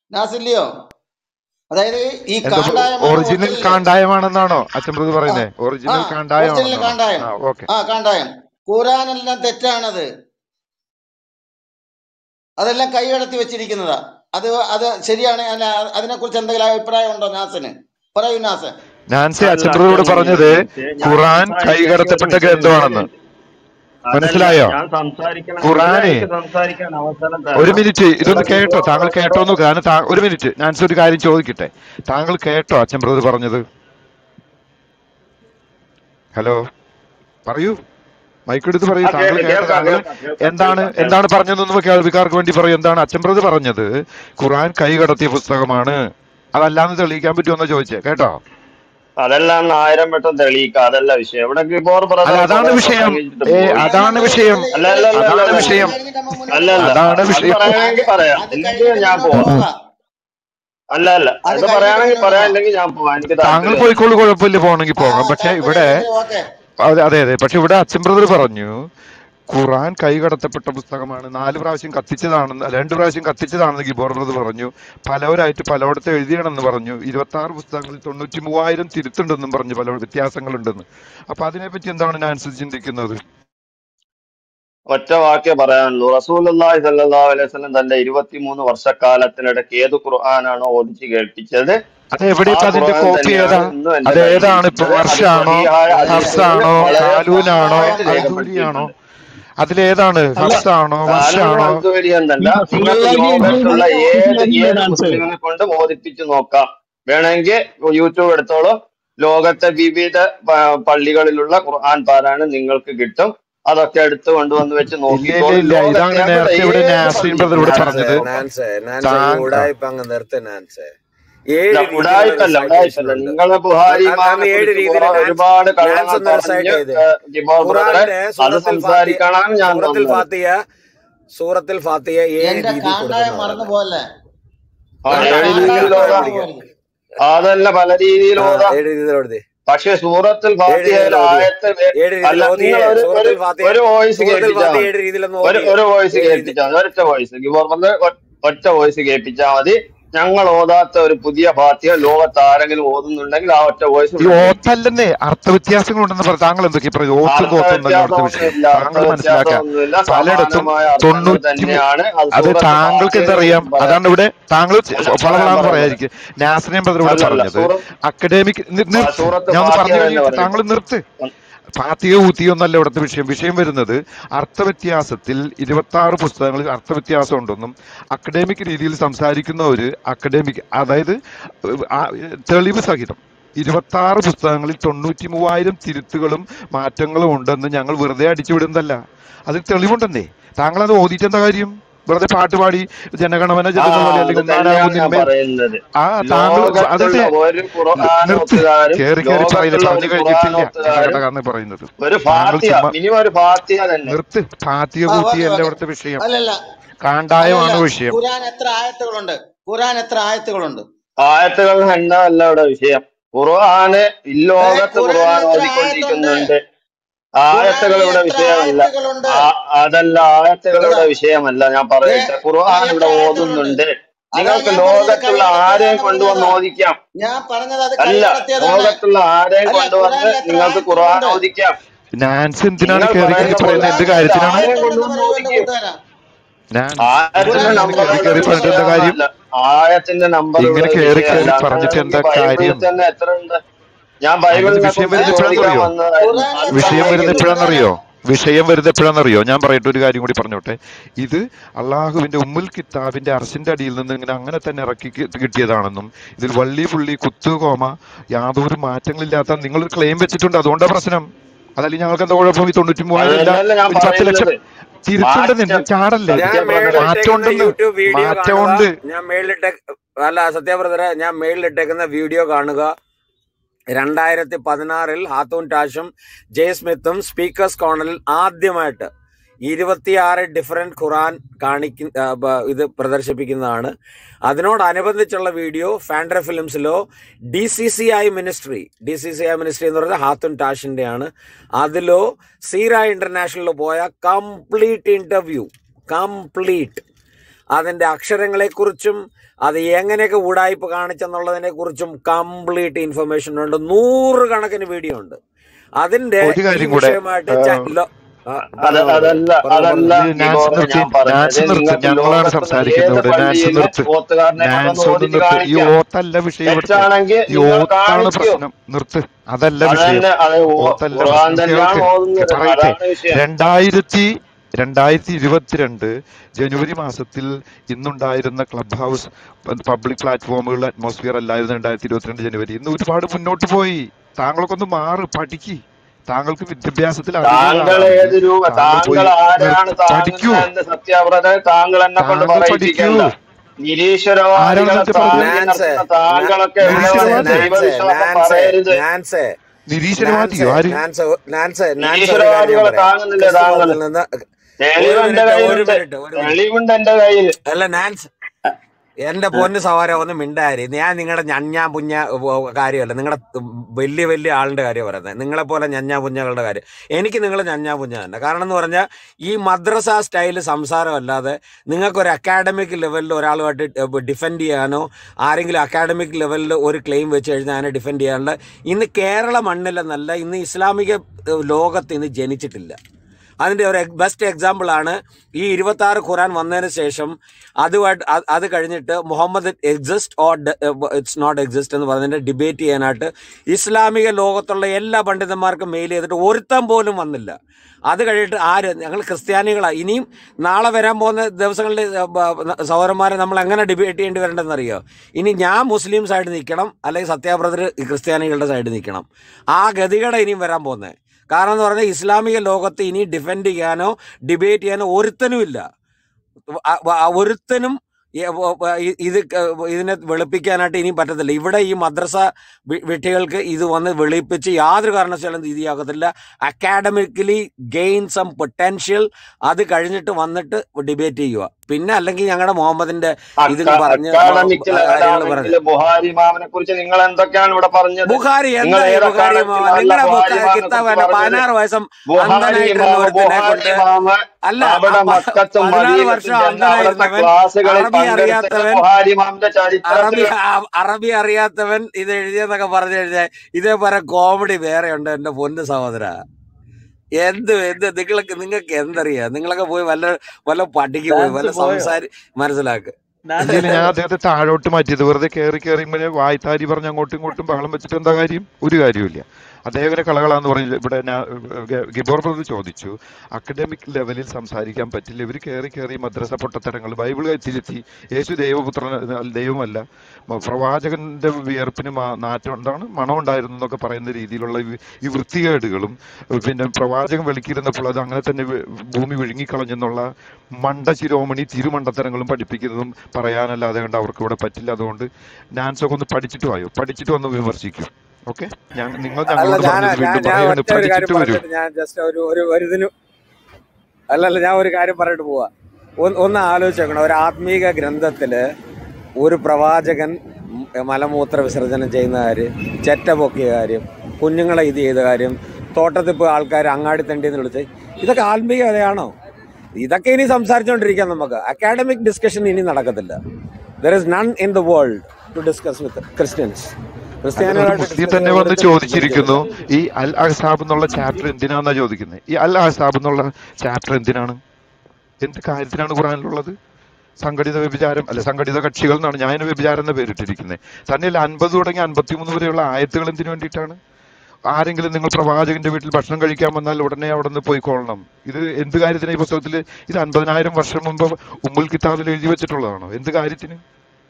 നാസില്ലയോ അതായത് ഈ എന്താ കാണ്ടായമാണ് ഒറിജിനൽ ഒറിജിനൽ കാണ്ടായമാണെന്നാണോ അച്ഛൻ ബ്രദർ ആ പറയുന്നത് ആ ഒറിജിനൽ ഒറിജിനൽ കാണ്ടായമാണെന്നാണോ കാണ്ടായം ആ ഓക്കെ ആ കാണ്ടായം ഖുറാനെല്ലാം തെറ്റാണത് അതെല്ലാം കൈകടത്തി വെച്ചിരിക്കുന്നതാ അത് അത് ശരിയാണ് അല്ല അതിനെ കുറിച്ച് എന്തെങ്കിലും അഭിപ്രായം ഉണ്ടോ നാസിന് പറയൂ നാസ് നാൻസി അല്ല അച്ഛൻ ബ്രദറോട് അച്ഛൻ പറഞ്ഞത് ഞാൻ ഖുറാൻ സംസാരിക്കണമെങ്കിൽ ഒരു കൈകടത്തപ്പെട്ട മിനിറ്റ് ഒരു ഗ്രന്ഥമാണെന്ന് മിനിറ്റ് അതല്ല മനസ്സിലായോ ഞാൻ സംസാരിക്കണമെങ്കിൽ ഖുറാനെ എനിക്ക് സംസാരിക്കാൻ അവസരം ഒരു തരണം മിനിറ്റ് ഇതൊന്ന് നിങ്ങൾക്ക് കേട്ടോ ഇപ്പോൾ താങ്കൾ കേട്ടോ ഓരോ എന്ന് കാരണം താ- ഒരു മിനിറ്റ് നാൻസി ഒരു കാര്യം ചോദിക്കട്ടെ താങ്കൾ കേട്ടോ അച്ഛൻ ബ്രദർ പറഞ്ഞത് ഹലോ പറയൂ മൈക്കെടുത്ത് പറയൂ ആ താങ്കൾ കേൾക്കാം കേട്ടോ കേൾക്കാം താങ്കൾ കേൾക്കാം കേൾക്കാം എന്താണ് കേൾക്കാം എന്താണ് കേൾക്കാം പറഞ്ഞതെന്ന് കേൾവിക്കാർക്ക് വേണ്ടി പറയൂ എന്താണ് അച്ഛൻ ബ്രദർ പറഞ്ഞത് ഖുറാൻ കൈകടത്തിയ പുസ്തകമാണ് അതല്ലാന്ന് തെളിയിക്കാൻ പറ്റുമെന്നാ ചോദിച്ചേ കേട്ടോ അതെല്ലാം ആയിരം വട്ടം തെളിയിക്കുക അതല്ല വിഷയം ഇവിടെ ഗിബോർ അല്ല ബ്രദർ അതാണ് കുറെ വിഷയം പ്രസംഗിച്ചിട്ട് ഏ പോയി അതാണ് വിഷയം അല്ല അല്ല അല്ല അല്ല അതാണ് അല്ല വിഷയം കഴിഞ്ഞിട്ട് നമ്മൾ മുന്നോട്ട് അല്ല അല്ല പോകാം അതാണ് അത് വിഷയം അത് പറയണമെങ്കിൽ പറയാം അത് ഇല്ലെങ്കിൽ കഴിഞ്ഞിട്ട് ഞാൻ മുന്നോട്ട് പോവാം പോകാം അല്ല അല്ല അത് അത് കഴിഞ്ഞിട്ട് പറയുകയാണെങ്കിൽ മുന്നോട്ട് പറയാം പോകാം ഇല്ലെങ്കിൽ ഞാൻ പോവാം എനിക്ക് താങ്കൾ താല്പര്യമില്ല പോയിക്കോളൂ കുഴപ്പമില്ല പോകണമെങ്കിൽ ആ പോകാം പക്ഷെ ഇവിടെ താല്പര്യമില്ലെങ്കിൽ ഓക്കെ അതെ അതെ അതെ പക്ഷെ ഇവിടെ അച്ഛൻ ബ്രദർ പറഞ്ഞു ഖുറാൻ കൈകടത്തപ്പെട്ട പുസ്തകമാണ് നാല് പ്രാവശ്യം കത്തിച്ചതാണെന്ന് രണ്ടു പ്രാവശ്യം കത്തിച്ചതാണെന്ന് ഗിബോർ ബ്രദർ പറഞ്ഞു പലവരായിട്ട് പലയിടത്ത് എഴുതിയണമെന്ന് പറഞ്ഞു ഇരുപത്തി ആറ് പുസ്തകങ്ങളിൽ തൊണ്ണൂറ്റി മൂവായിരം തിരുത്തുണ്ടെന്നും പറഞ്ഞു പല വ്യത്യാസങ്ങളുണ്ടെന്ന് അപ്പൊ അതിനെപ്പറ്റി എന്താണ് നാൻസി ചിന്തിക്കുന്നത് ഒറ്റ വാക്കേ പറയാനുള്ളൂ റസൂലുള്ളാഹി സ്വല്ലല്ലാഹു അലൈഹി വസല്ലം തന്റെ ഇരുപത്തിമൂന്ന് വർഷക്കാലത്തിനിടയ്ക്ക് ഏത് ഖുർആനാണോ ഓദിച്ചു കേൾപ്പിച്ചത് അത് എവിടെ ആ ഇപ്പൊ അതിന്റെ ഖുർആൻ കോപ്പി തന്നെയാണ് ഏതാ ഇന്നും എന്റെ അത് കയ്യിൽ ഏതാണ് ഇപ്പൊ ഇരിക്കുന്നത് അത് വർഷാണോ സ്വഹീഹായ ഹദീസുകളിൽ ഹഫ്സാണോ വളരെ കാലൂനാണോ വ്യക്തമായിട്ട് അൽദൂരിയാണോ രേഖപ്പെടുത്തിയിട്ടുണ്ട് അതിലേതാണ് അല്ല ഹഫ്സാണോ കാലൂൻ വർഷാണോ അൽദൂരി എന്നല്ല ഈ നിങ്ങൾക്ക് റസൂലുള്ളാഹിന്റെ ലോകത്തുള്ള ഇതിൽ ഏത് ഓഫീസിലല്ലേ ഏത് ഡാൻസ് മുസ്ലിമിനെ കൊണ്ട് ഓദിപ്പിച്ച് നോക്കാം വേണമെങ്കിൽ യൂട്യൂബ് എടുത്തോളൂ ലോകത്തെ വിവിധ പ- പള്ളികളിലുള്ള ഖുർആൻ പാരായണം നിങ്ങൾക്ക് കിട്ടും അതൊക്കെ എടുത്ത് കൊണ്ടുവന്ന് വെച്ച് ഇല്ല ഇല്ല നോക്കിക്കോളൂ ഇല്ല ലോകത്തെ ഇതാണ് എവിടെ നേരത്തെ ഇവിടെ ഏത് നാസീൻ പള്ളി ബ്രദർ ഇവിടെ നാൻസേ പറഞ്ഞത് നാൻസേ നാൻസേ ഈ താങ്ക ഉടായ്പ അങ്ങ് നിർത്ത് നാൻസേ ഏഴ് ഇല്ല, രീതിയിലുള്ള ഉടായിപ്പല്ല റിസൈറ്റേഷൻ ഉടായിപ്പല്ല ഉണ്ട് നിങ്ങളെ അത് ബുഹാരിമാനെ അന്ന് ഏഴ് കുറിച്ച് രീതിയിൽ കുറെ നാൻസ് ഒരുപാട് നാൻസ് കള്ളങ്ങൾ ഒന്ന് റിസൈറ്റ് പറഞ്ഞ് ചെയ്ത് ഏഹ്, ജിബോർ ബ്രദറെ ഖുറാന്റെ അത് സൂറത്തിൽ ഫാത്തിയ സംസാരിക്കാനാണ് ഞാൻ സൂറത്തിൽ വന്നത് ഫാത്തിയ സൂറത്തിൽ ഫാത്തിയ ഏഴ് എന്റെ രീതി കാണ്ടായം കൊടുക്കുന്ന മറന്നു പറയുന്നത് പോകല്ലേ ആ എന്റെ ഏഴ് വേണ്ട രീതിയിൽ കാണ്ടായം കാണ്ടായം ഓതാം മറന്നു പിടിക്കാം പോകല്ലേ അതല്ല പല രീതിയിൽ ആ ഓതാം ഏഴ് രീതിയിൽ എഴുതി പക്ഷെ സൂറത്തിൽ ഏഴ് ഫാത്തിഹയിൽ രീതിയിൽ ഓതിയേ ആയത്ത് വേ- ഏഴ് രീതിയിൽ അല്ല ഓതിയേ നിങ്ങൾ ഒരു ഒരു സൂറത്തിൽ ഫാത്തിയ ഒരു വോയിസ് സൂറത്തിൽ കേൾപ്പിച്ചാൽ ഫാത്തിയ മതി ഏഴ് രീതിയിലൊന്ന് ഒരു ഓതിയേ ഒരു വോയിസ് ഏഴ് രീതി കേൾപ്പിച്ചാൽ മതി ഒറ്റ വോയിസ് ഗിബോർ പറഞ്ഞ ഒറ്റ വോയിസ് കേൾപ്പിച്ചാൽ മതി ഞങ്ങൾ ഓതാത്ത ഒരു പുതിയ ഫാത്തിഹ ലോകത്ത് ആരെങ്കിലും ഓതുന്നുണ്ടെങ്കിൽ ആ ഒറ്റ വോയിസ് ഈ ഇവിടെ കേൾപ്പിക്കും ഓത്തല്ലെന്നേ അർത്ഥവ്യത്യാസങ്ങളുണ്ടെന്ന് പറഞ്ഞു താങ്കൾ എന്തൊക്കെ പറയും ഓത്തും കോത്തും എന്നല്ല അവിടുത്തെ വിഷയം അർത്ഥവ്യത്യാസമൊന്നുമില്ല താങ്കൾ മനസ്സിലാക്കുക അർത്ഥവ്യത്യാസമൊന്നുമില്ല പലയിടത്തും സമാനമായ അർത്ഥങ്ങൾ തൊണ്ണൂറ്റി മൂ- തന്നെയാണ് അത് അത് സൂറത്ത് താങ്കൾക്ക് ഫാത്തിഹയിൽ എന്തറിയാം നിന്നും പറയാം അതാണ് ഇവിടെ താങ്കൾ അല്ല പറയാം പളവളാന്ന് പറയാം പറയാം പറയാതിരിക്കും നാസറിയം ബ്രദർ ഇവിടെ അല്ലല്ല പറഞ്ഞത് സൂറത്ത് അക്കഡമിക് ആ, നിർത്ത് സൂറത്ത് ഞാൻ ഒന്ന് ഫാത്തിഹ പറഞ്ഞു തന്നെ കഴിഞ്ഞിട്ട് പറയും താങ്കൾ നിർത്ത് ഫാത്തിയോ ഊത്തിയോ എന്നല്ല ഇവിടുത്തെ വിഷയം വിഷയം വരുന്നത് അർത്ഥവ്യത്യാസത്തിൽ ഇരുപത്തി ആറ് പുസ്തകങ്ങളിൽ അർത്ഥവ്യത്യാസം ഉണ്ടെന്നും അക്കഡമിക് രീതിയിൽ സംസാരിക്കുന്ന ഒരു അക്കഡമിക് അതായത് ആ തെളിവ് സഹിതം ഇരുപത്തി ആറ് പുസ്തകങ്ങളിൽ തൊണ്ണൂറ്റി മൂവായിരം തിരുത്തുകളും മാറ്റങ്ങളും ഉണ്ടെന്ന് ഞങ്ങൾ വെറുതെ അടിച്ചു വിടുന്നതല്ല അതിൽ തെളിവുണ്ടെന്നേ താങ്കൾ അത് ഓതിയിട്ട് എന്താ കാര്യം വെറുതെ പാട്ടുപാടി ജനഗണമന ആ ചെല്ലുന്ന പോലെ അത് അല്ലെങ്കിൽ തന്നെയാണ് ഞാൻ ഒന്നാനാകുന്നിന്മേൽ പറയുന്നത് ആ താങ്കൾ ലോകത്തുള്ള അതല്ലേ ഒരു ഖുർആൻ നിർത്ത് ഒത്തുകാരും കേറി കേറി പറയില്ല ലോകത്തുള്ള പറഞ്ഞു ഒരു ഖുർആൻ കഴിഞ്ഞിട്ടില്ല ഒത്തുകാരും കടകടകാന്ന് പറയുന്നത് ഒരു താങ്കൾ ഫാത്തിഹ ചുമ്മാ മിനിമം ഒരു ഫാത്തിഹ തന്നെ നിർത്ത് ഫാത്തിയ ആ ഓക്കെ കൂത്തിയല്ല ഓക്കെ ഇവിടുത്തെ വിഷയം അല്ലല്ല അല്ലല്ല കാണ്ടായമാണ് വിഷയം ഖുറാൻ എത്ര ആയത്തുകളുണ്ട് ഖുറാൻ എത്ര ആയത്തുകളുണ്ട് ആയത്തുകൾ എണ്ണമല്ല ഇവിടെ വിഷയം ഖുർആന് ഏ ഇല്ലോകത്ത് ഖുറാനിൽ ഖുർആൻ എത്ര ആയത്തുണ്ട് ഓതിക്കൊണ്ടിരിക്കുന്നുണ്ട് ആയത്തുകൾ ഖുറാനിൽ ഇവിടെ എത്ര വിഷയമല്ല ആയത്തുകളുണ്ട് ആ അതല്ല ആയത്തുകൾ ബ്രദർ ഇവിടെ വിഷയമല്ല ഞാൻ ഏ പറയട്ടെ ആ ഖുർആൻ എത്ര ഇവിടെ ആയത്തുകളുണ്ട് ഓതുന്നുണ്ട് അതാ നിങ്ങൾക്ക് ഞാൻ പറഞ്ഞത് ലോകത്തുള്ള ആരെയും കൈകടത്തിയതാന്ന് കൊണ്ടുവന്ന് പറഞ്ഞതാ ഓദിക്കാം ഞാൻ പറഞ്ഞത് അത് അല്ല കൈകടത്തിയതാണ് ലോകത്തുള്ള ആരെയും അല്ല കൊണ്ടുവന്ന് ഖുറാനിൽ എത്ര നിങ്ങൾക്ക് ഖുർആൻ ആയത്തുകളുണ്ട് ഓദിക്കാം നാൻസി എന്തിനാണ് നിങ്ങൾ കയറി കയറി പറയുന്ന പറയുന്നത് എന്ത് ഖുറാനിൽ എത്ര കാര്യത്തിനാണ് ആരെയും ആയത്തുണ്ടെന്ന് കൊണ്ടുവന്ന് പറയൂ എന്റെ ഓദിക്കും കൂട്ടുകാരാ നാൻസി ആയത്തിന്റെ ഖുറാനിൽ എന്തിനാണ് എത്ര ഇങ്ങനെ കയറി കയറി ആയത്തുണ്ട് പറഞ്ഞിട്ട് എന്താ കാര്യം നമ്പറുകളല്ല ആയത്തിന്റെ നമ്പർ ഇങ്ങനെ ഇവിടെ കയറി വിഷയമല്ല കയറി പറഞ്ഞിട്ട് അങ്ങനെയാണെങ്കിൽ എന്താ ബൈബിളിൽ കാര്യം തന്നെ എത്ര ഉണ്ട് ഞാൻ അതിനകത്ത് ബൈബിളിനെ വിഷയം കുറിച്ച് വരുന്നത് ചോദിക്കാൻ എപ്പോഴാണെന്നറിയോ വന്നതായിരുന്നു ഖുറാനിൽ അത് എത്ര വിഷയം വരുന്നത് ആയത്തുണ്ട് സമ്മതിക്കുന്നില്ല എപ്പോഴാണെന്നറിയോ കൂട്ടുകാരാ വിഷയം വരുന്നത് എപ്പോഴാണെന്നറിയോ ഞാൻ പറയട്ടെ ഒരു കാര്യം കൂടി പറഞ്ഞോട്ടെ ഇത് അള്ളാഹുവിന്റെ ഉമ്മുൽ കിതാബിന്റെ അർശിന്റെ അടിയിൽ നിന്ന് ഇങ്ങനെ അങ്ങനെ തന്നെ ഇറക്കി കി- കിട്ടിയതാണെന്നും ഇതിൽ വള്ളി പുള്ളി കുത്തു കോമ യാതൊരു മാറ്റങ്ങളില്ലാത്ത നിങ്ങളൊരു ക്ലെയിം വെച്ചിട്ടുണ്ട് അതുകൊണ്ടാ പ്രശ്നം അതല്ലെങ്കിൽ ഞങ്ങൾക്ക് എന്താ കുഴപ്പം ഈ തൊണ്ണൂറ്റി മൂവായിരം ഇല്ല അതല്ലല്ലോ ഞാൻ ഒരു പത്ത് ലക്ഷം പറയുന്നത് തിരുത്തുണ്ടെന്ന് മാറ്റം ചാടല്ലേ ഞാൻ സത്യം മേളിൽ പറഞ്ഞത് മാറ്റം ഇട്ടേക്കുന്ന ഉണ്ടെന്ന് യൂട്യൂബ് വീഡിയോ കാണുക മാറ്റമുണ്ട് ഞാൻ മേളിലിട്ട അല്ല സത്യബ്രദറെ ഞാൻ മേളിലിട്ടേക്കുന്ന വീഡിയോ കാണുക രണ്ടായിരത്തി പതിനാറിൽ ഹാത്തൂൻ ടാഷും ജെ സ്മിത്തും സ്പീക്കേഴ്സ് കോർണറിൽ ആദ്യമായിട്ട് ഇരുപത്തിയാറ് ഡിഫറെന്റ് ഖുറാൻ കാണിക്കുന്ന ആ, ബ- ഇത് പ്രദർശിപ്പിക്കുന്നതാണ് അതിനോടനുബന്ധിച്ചുള്ള വീഡിയോ ഫാൻഡ്ര ഫിലിംസിലോ D C C I ministry D C C I ministry എന്ന് പറയുന്നത് ഹാത്തുൻ ടാഷിന്റെ ആണ് അതിലോ സീറ ഇന്റർനാഷണലിൽ പോയ കംപ്ലീറ്റ് ഇന്റർവ്യൂ കംപ്ലീറ്റ് അതിൻ്റെ അക്ഷരങ്ങളെക്കുറിച്ചും അത് എങ്ങനെയൊക്കെ ഉടായ്പ കാണിച്ചെന്നുള്ളതിനെ കുറിച്ചും കംപ്ലീറ്റ് ഇൻഫർമേഷൻ ഉണ്ട് നൂറുകണക്കിന് വീഡിയോ ഉണ്ട് അതിന്റെ ഒരു ഈ കാര്യം കൂടെ വിഷയമായിട്ട് ആ, ച- ലോ- ആ, അത് പറഞ്ഞോളൂ അതല്ല പറഞ്ഞോളൂ അതല്ല പറഞ്ഞോളൂ ഇത് നാൻസ് ഗിബോറെ നിർത്തി ഞാൻ പറഞ്ഞത് നാൻസ് നിർത്ത് നിങ്ങൾക്ക് ഞങ്ങളാണ് ലോകത്തുള്ള സംസാരിക്കുന്നത് ഏത് ഇവിടെ നാൻസ് പള്ളിയിലെ നിർത്ത് ഓത്തുകാരനെ കൊണ്ടൊന്ന് നാൻസ് ഒന്ന് ഓതിച്ച് നിർത്ത് ഈ കാണിക്കാം ഓത്തല്ല വിഷയം ഇവിടുത്തെ തെറ്റാണെങ്കിൽ ഈ നിങ്ങൾ ഓത്താണ് കാണിക്കൂ പ്രശ്നം നിർത്ത് അതല്ല വിഷയം അതന്നെ അത് ഓ- ഓത്തല്ല ഖുർആൻ പ്രശ്നം തന്നെയാണ് കേൾക്ക് ഓതുന്നത് പറയട്ടെ അതാണ് വിഷയം രണ്ടായിരത്തി രണ്ടായിരത്തി ഇരുപത്തിരണ്ട് ജനുവരി മാസത്തിൽ ഇന്നുണ്ടായിരുന്ന ക്ലബ് ഹൗസ് പബ്ലിക് പ്ലാറ്റ്ഫോമുകളുടെ അറ്റ്മോസ്ഫിയർ അല്ലായിരുന്നു രണ്ടായിരത്തി ഇരുപത്തിരണ്ട് ജനുവരി ഇന്ന് ഒരുപാട് മുന്നോട്ട് പോയി താങ്കളൊക്കെ ഒന്ന് മാറ് പഠിക്ക് താങ്കൾക്ക് വിദ്യാഭ്യാസത്തിൽ താങ്കൾ അറിവുകളാണെങ്കിൽ ഏത് രൂപ താങ്കൾ പോയി താങ്കൾ ആരാണ് നിർത്ത് പഠിക്കൂ താങ്കൾ എന്ന് സത്യാവ്രത താങ്കൾ എന്നെ കൊണ്ട് താങ്കൾ പഠിക്കൂ പറയിപ്പിക്കണ്ട ആരാണ് നിരീശ്വരവാദികളെ സത്യം താങ്ങി പറഞ്ഞത് നാൻസേ നിർത്തുന്ന താങ്കളൊക്കെ നാൻസേ എവിടെ നിരീശ്വരവാദി വന്ന് ദൈവവിശ്വാസം നാൻസേ പറയരുത് നാൻസേ നിരീശ്വരവാദിയോ നാൻസേ ആര് നാൻസേ നാൻസേ നാൻസേ ഒരു കാര്യം ഞാൻ നിരീശ്വരവാദികളെ പറയാം താങ്ങുന്നില്ലേ താങ്കൾ ക്രിസ്തുമതത്തിൽ നിന്ന് തെളിവ് ഒരു എന്റെ മിനിറ്റ് ഒരു കയ്യിലുണ്ട് മിനിറ്റ് ഒരു മിനിറ്റ് തെളിവുണ്ട് എന്റെ കയ്യിൽ അല്ല നാൻസ് എന്റെ പൊന്ന് സഹോദര ഒന്ന് മിണ്ടാരി ഞാൻ നിങ്ങളുടെ ഞഞ്ഞാ പുഞ്ഞ ഉവ്വ് കാര്യമല്ല നിങ്ങളുടെ വലിയ വലിയ ആളിന്റെ കാര്യം പറയുന്നത് നിങ്ങളെ പോലെ ഞഞ്ഞാ പുഞ്ഞകളുടെ കാര്യം എനിക്ക് നിങ്ങൾ ഞഞ്ഞാ പുഞ്ഞ തന്നെ കാരണം എന്ന് പറഞ്ഞാൽ ഈ മദ്രസ സ്റ്റൈല് സംസാരമല്ലാതെ നിങ്ങൾക്കൊരു അക്കാഡമിക് ലെവലിൽ ഒരാളുമായിട്ട് ഡിഫെൻഡ് ചെയ്യാനോ ആരെങ്കിലും അക്കാഡമിക് ലെവലിൽ ഒരു ക്ലെയിം വെച്ച് കഴിഞ്ഞാൽ അതിനെ ഡിഫെൻഡ് ചെയ്യാനുള്ള ഇന്ന് കേരള മണ്ണിലെന്നല്ല ഇന്ന് ഇസ്ലാമിക ഏഹ്, ലോകത്ത് ഇന്ന് ജനിച്ചിട്ടില്ല അതിൻ്റെ ഒരു ബെസ്റ്റ് എക്സാമ്പിൾ ആണ് ഈ ഇരുപത്തി ആറ് ഖുറാൻ വന്നതിന് ശേഷം അതുമായിട്ട് അത് അത് കഴിഞ്ഞിട്ട് Muhammad exist or it's not exist എന്ന് പറഞ്ഞതിന്റെ ഡിബേറ്റ് ചെയ്യാനായിട്ട് ഇസ്ലാമിക ലോകത്തുള്ള എല്ലാ പണ്ഡിതന്മാർക്കും മെയിൽ ചെയ്തിട്ട് ഒരുത്തം പോലും വന്നില്ല അത് കഴിഞ്ഞിട്ട് ആര് ഞങ്ങൾ ക്രിസ്ത്യാനികളാണ് ഇനിയും നാളെ വരാൻ പോകുന്ന ദിവസങ്ങളിൽ സഹോദരന്മാരെ നമ്മൾ എങ്ങനെ ഡിബേറ്റ് ചെയ്യേണ്ടി വരേണ്ടതെന്ന് അറിയോ ഇനി ഞാൻ മുസ്ലിം സൈഡ് നിൽക്കണം അല്ലെങ്കിൽ സത്യാബ്രതർ ക്രിസ്ത്യാനികളുടെ സൈഡ് നിൽക്കണം ആ ഗതികട ഇനിയും വരാൻ പോകുന്നത് കാരണം എന്ന് പറഞ്ഞാൽ ഇസ്ലാമിക ലോകത്ത് ഇനി ഡിഫെൻഡ് ചെയ്യാനോ ഡിബേറ്റ് ചെയ്യാനോ ഒരുത്തനും ഇല്ല അ- വ- ഒരുത്തനും ഈ വ- വ- ഇ- ഇത് ക- ഇതിനെ വെളുപ്പിക്കാനായിട്ട് ഇനിയും പറ്റത്തില്ല ഇവിടെ ഈ മദ്രസ വി- വിട്ടികൾക്ക് ഇത് വന്ന് വെളുപ്പിച്ച് യാതൊരു കാരണവശാലും രീതിയാകത്തില്ല അക്കാഡമിക്കലി ഗെയിൻ സം പൊട്ടൻഷ്യൽ അത് കഴിഞ്ഞിട്ട് വന്നിട്ട് ഡിബേറ്റ് ചെയ്യുക പിന്നെ അല്ലെങ്കിൽ ഞങ്ങളുടെ മുഹമ്മദിന്റെ ഇത് പറഞ്ഞ് അക്കാഡമിക് കാര്യങ്ങൾ ലെവലാണെങ്കിൽ പറഞ്ഞ് ബുഹാരി ഇമാമിനെ കുറിച്ച് നിങ്ങൾ എന്തൊക്കെയാണ് ഇവിടെ പറഞ്ഞത് ബുഖാരി നിങ്ങൾ എന്താ ഈ ഏത് ബുഖാരി അക്കാഡമിക് ഇമാമ? അല്ല നിങ്ങളുടെ ബുഹാരി ബുഖാരി ഇമാമിനെ കിതാബ് കുറിച്ച് തന്നെ പറഞ്ഞത് പതിനാറ് വയസ്സം ബുഹാരി അന്ധനായിട്ടിരുന്ന ഇമാമ് ഒരുത്തിനെ ബുഹാരി കൊണ്ട് ഇമാമ് അല്ല അവിടെ അ- പ- മക്കത്തും പതിനാറ് മദീനത്തും വർഷം ചെന്ന അവിടുത്തെ അന്ധനായിരുന്നവൻ ക്ലാസ്സുകളിൽ അറബി പങ്കെടുത്തത് അറിയാത്തവൻ ബുഹാരി ഇമാമിന്റെ ചരിത്രത്തിൽ അറബി ആ- അറബി അറിയാത്തവൻ ഇത് എഴുതിയെന്നൊക്കെ പറഞ്ഞു കഴിഞ്ഞാൽ ഇതേപോലെ കോമഡി വേറെ ഉണ്ട് എന്റെ പൊന്ന് സഹോദര എന്ത് എന്ത് നിങ്ങൾക്ക് നിങ്ങൾക്ക് എന്തറിയാം നിങ്ങളൊക്കെ പോയി വല്ല വല്ല പഠിക്ക് പോയി വല്ല ഡാൻസ് പോയോ സംസാരി മനസ്സിലാക്ക് ഡാൻസ് എന്തിന് ഞാൻ പോയോ അദ്ദേഹത്തെ താഴോട്ട് മാറ്റിയത് വെറുതെ കയറി കയറി ഇങ്ങനെ വായ്ത്താരി പറഞ്ഞ് അങ്ങോട്ടും ഇങ്ങോട്ടും ബഹളം വെച്ചിട്ട് എന്താ കാര്യം ഒരു കാര്യമില്ല അദ്ദേഹത്തിന്റെ കളകളാന്ന് പറഞ്ഞില്ല ഇവിടെ ഞാൻ ഗിബോർ ബ്രദർ ചോദിച്ചു അക്കഡമിക് ലെവലിൽ സംസാരിക്കാൻ പറ്റില്ല ഇവർ കയറി കയറി മദ്രസ പൊട്ടത്തരങ്ങൾ ബൈബിൾ തിരുത്തി യേശു ദൈവപുത്രൻ ദൈവമല്ല മ- പ്രവാചകന്റെ വിയർപ്പിന് മാ- നാറ്റം എന്താണ് മണം ഉണ്ടായിരുന്നു എന്നൊക്കെ പറയുന്ന രീതിയിലുള്ള ഈ ഈ വൃത്തികേടുകളും പിന്നെ പ്രവാചകൻ വെളുക്കിയിരുന്നപ്പോൾ അത് അങ്ങനെ തന്നെ വി- ഭൂമി വിഴുങ്ങിക്കളഞ്ഞെന്നുള്ള മണ്ട ശിരോമണി തിരുമണ്ടത്തരങ്ങളും പഠിപ്പിക്കുന്നതും പറയാനല്ലാതെ കണ്ട് അവർക്ക് ഇവിടെ പറ്റില്ല അതുകൊണ്ട് നാൻസൊക്കെ ഒന്ന് പഠിച്ചിട്ട് വായോ പഠിച്ചിട്ട് വന്ന് വിമർശിക്കും ഓക്കെ ഞാൻ നിങ്ങൾ അല്ല ഞങ്ങളോട് ഞാൻ പറഞ്ഞത് ഞാൻ വീണ്ടും ഞാൻ പറയാണ് ഒറ്റ ഒരു കാര്യം പഠിച്ചിട്ട് വരൂ പറഞ്ഞിട്ട് ഞാൻ ജസ്റ്റ് ഒരു ഒരു ഒരു ഇതിന് അല്ലല്ല ഞാൻ ഒരു കാര്യം പറഞ്ഞിട്ട് പോവാ ഒന്ന് ഒന്ന് ആലോചിച്ചേക്കണം ഒരു ആത്മീക ഗ്രന്ഥത്തില് ഒരു പ്രവാചകൻ ഉം മലമൂത്ര വിസർജനം ചെയ്യുന്ന കാര്യം ചെറ്റ പൊക്കിയ കാര്യം കുഞ്ഞുങ്ങളെ ഇത് ചെയ്ത കാര്യം തോട്ടത്തിൽ പോയി ആൾക്കാർ അങ്ങാടി തണ്ടിന്ന് വിളിച്ച് ഇതൊക്കെ ആത്മീയതയാണോ ഇതൊക്കെ ഇനി സംസാരിച്ചുകൊണ്ടിരിക്കാം നമുക്ക് അക്കാഡമിക് ഡിസ്കഷൻ ഇനി നടക്കത്തില്ല there is none in the world to discuss with Christians അല്ല ഒരു ക്രിസ്ത്യാനികളായിട്ട് മുസ്ലിം ഡിസ്കസ് തന്നെ ചെയ്യാൻ വന്ന് ഒരുത്തനും ചോദിച്ചിരിക്കുന്നു ഈ അൽ അഹ്സാബ് എന്നുള്ള ചാപ്റ്റർ എന്തിനാന്നാ ചോദിക്കുന്നത് ഈ അൽ അഹ്സാബ് എന്നുള്ള ചാപ്റ്റർ എന്തിനാണ് എന്ത് കാര്യത്തിനാണ് ഖുറാനിലുള്ളത് സംഘടിത വ്യഭിചാരം അല്ല സംഘടിത കക്ഷികൾ എന്നാണ് ഞാൻ അതിന് വ്യഭിചാരം എന്ന പേരിട്ടിരിക്കുന്നത് തന്നെയല്ല അൻപത് തുടങ്ങി അൻപത്തിമൂന്ന് വരെയുള്ള ആയത്തുകൾ എന്തിനു വേണ്ടിയിട്ടാണ് ആരെങ്കിലും നിങ്ങൾ പ്രവാചകന്റെ വീട്ടിൽ ഭക്ഷണം കഴിക്കാൻ വന്നാൽ ഉടനെ അവിടെ നിന്ന് പോയിക്കൊള്ളണം ഇത് എന്ത് കാര്യത്തിന് ഈ പുസ്തകത്തിൽ ഇത് അൻപതിനായിരം വർഷം മുമ്പ് ഉമ്മുൽ കിതാബിൽ എഴുതി വെച്ചിട്ടുള്ളതാണോ എന്ത് കാര്യത്തിന്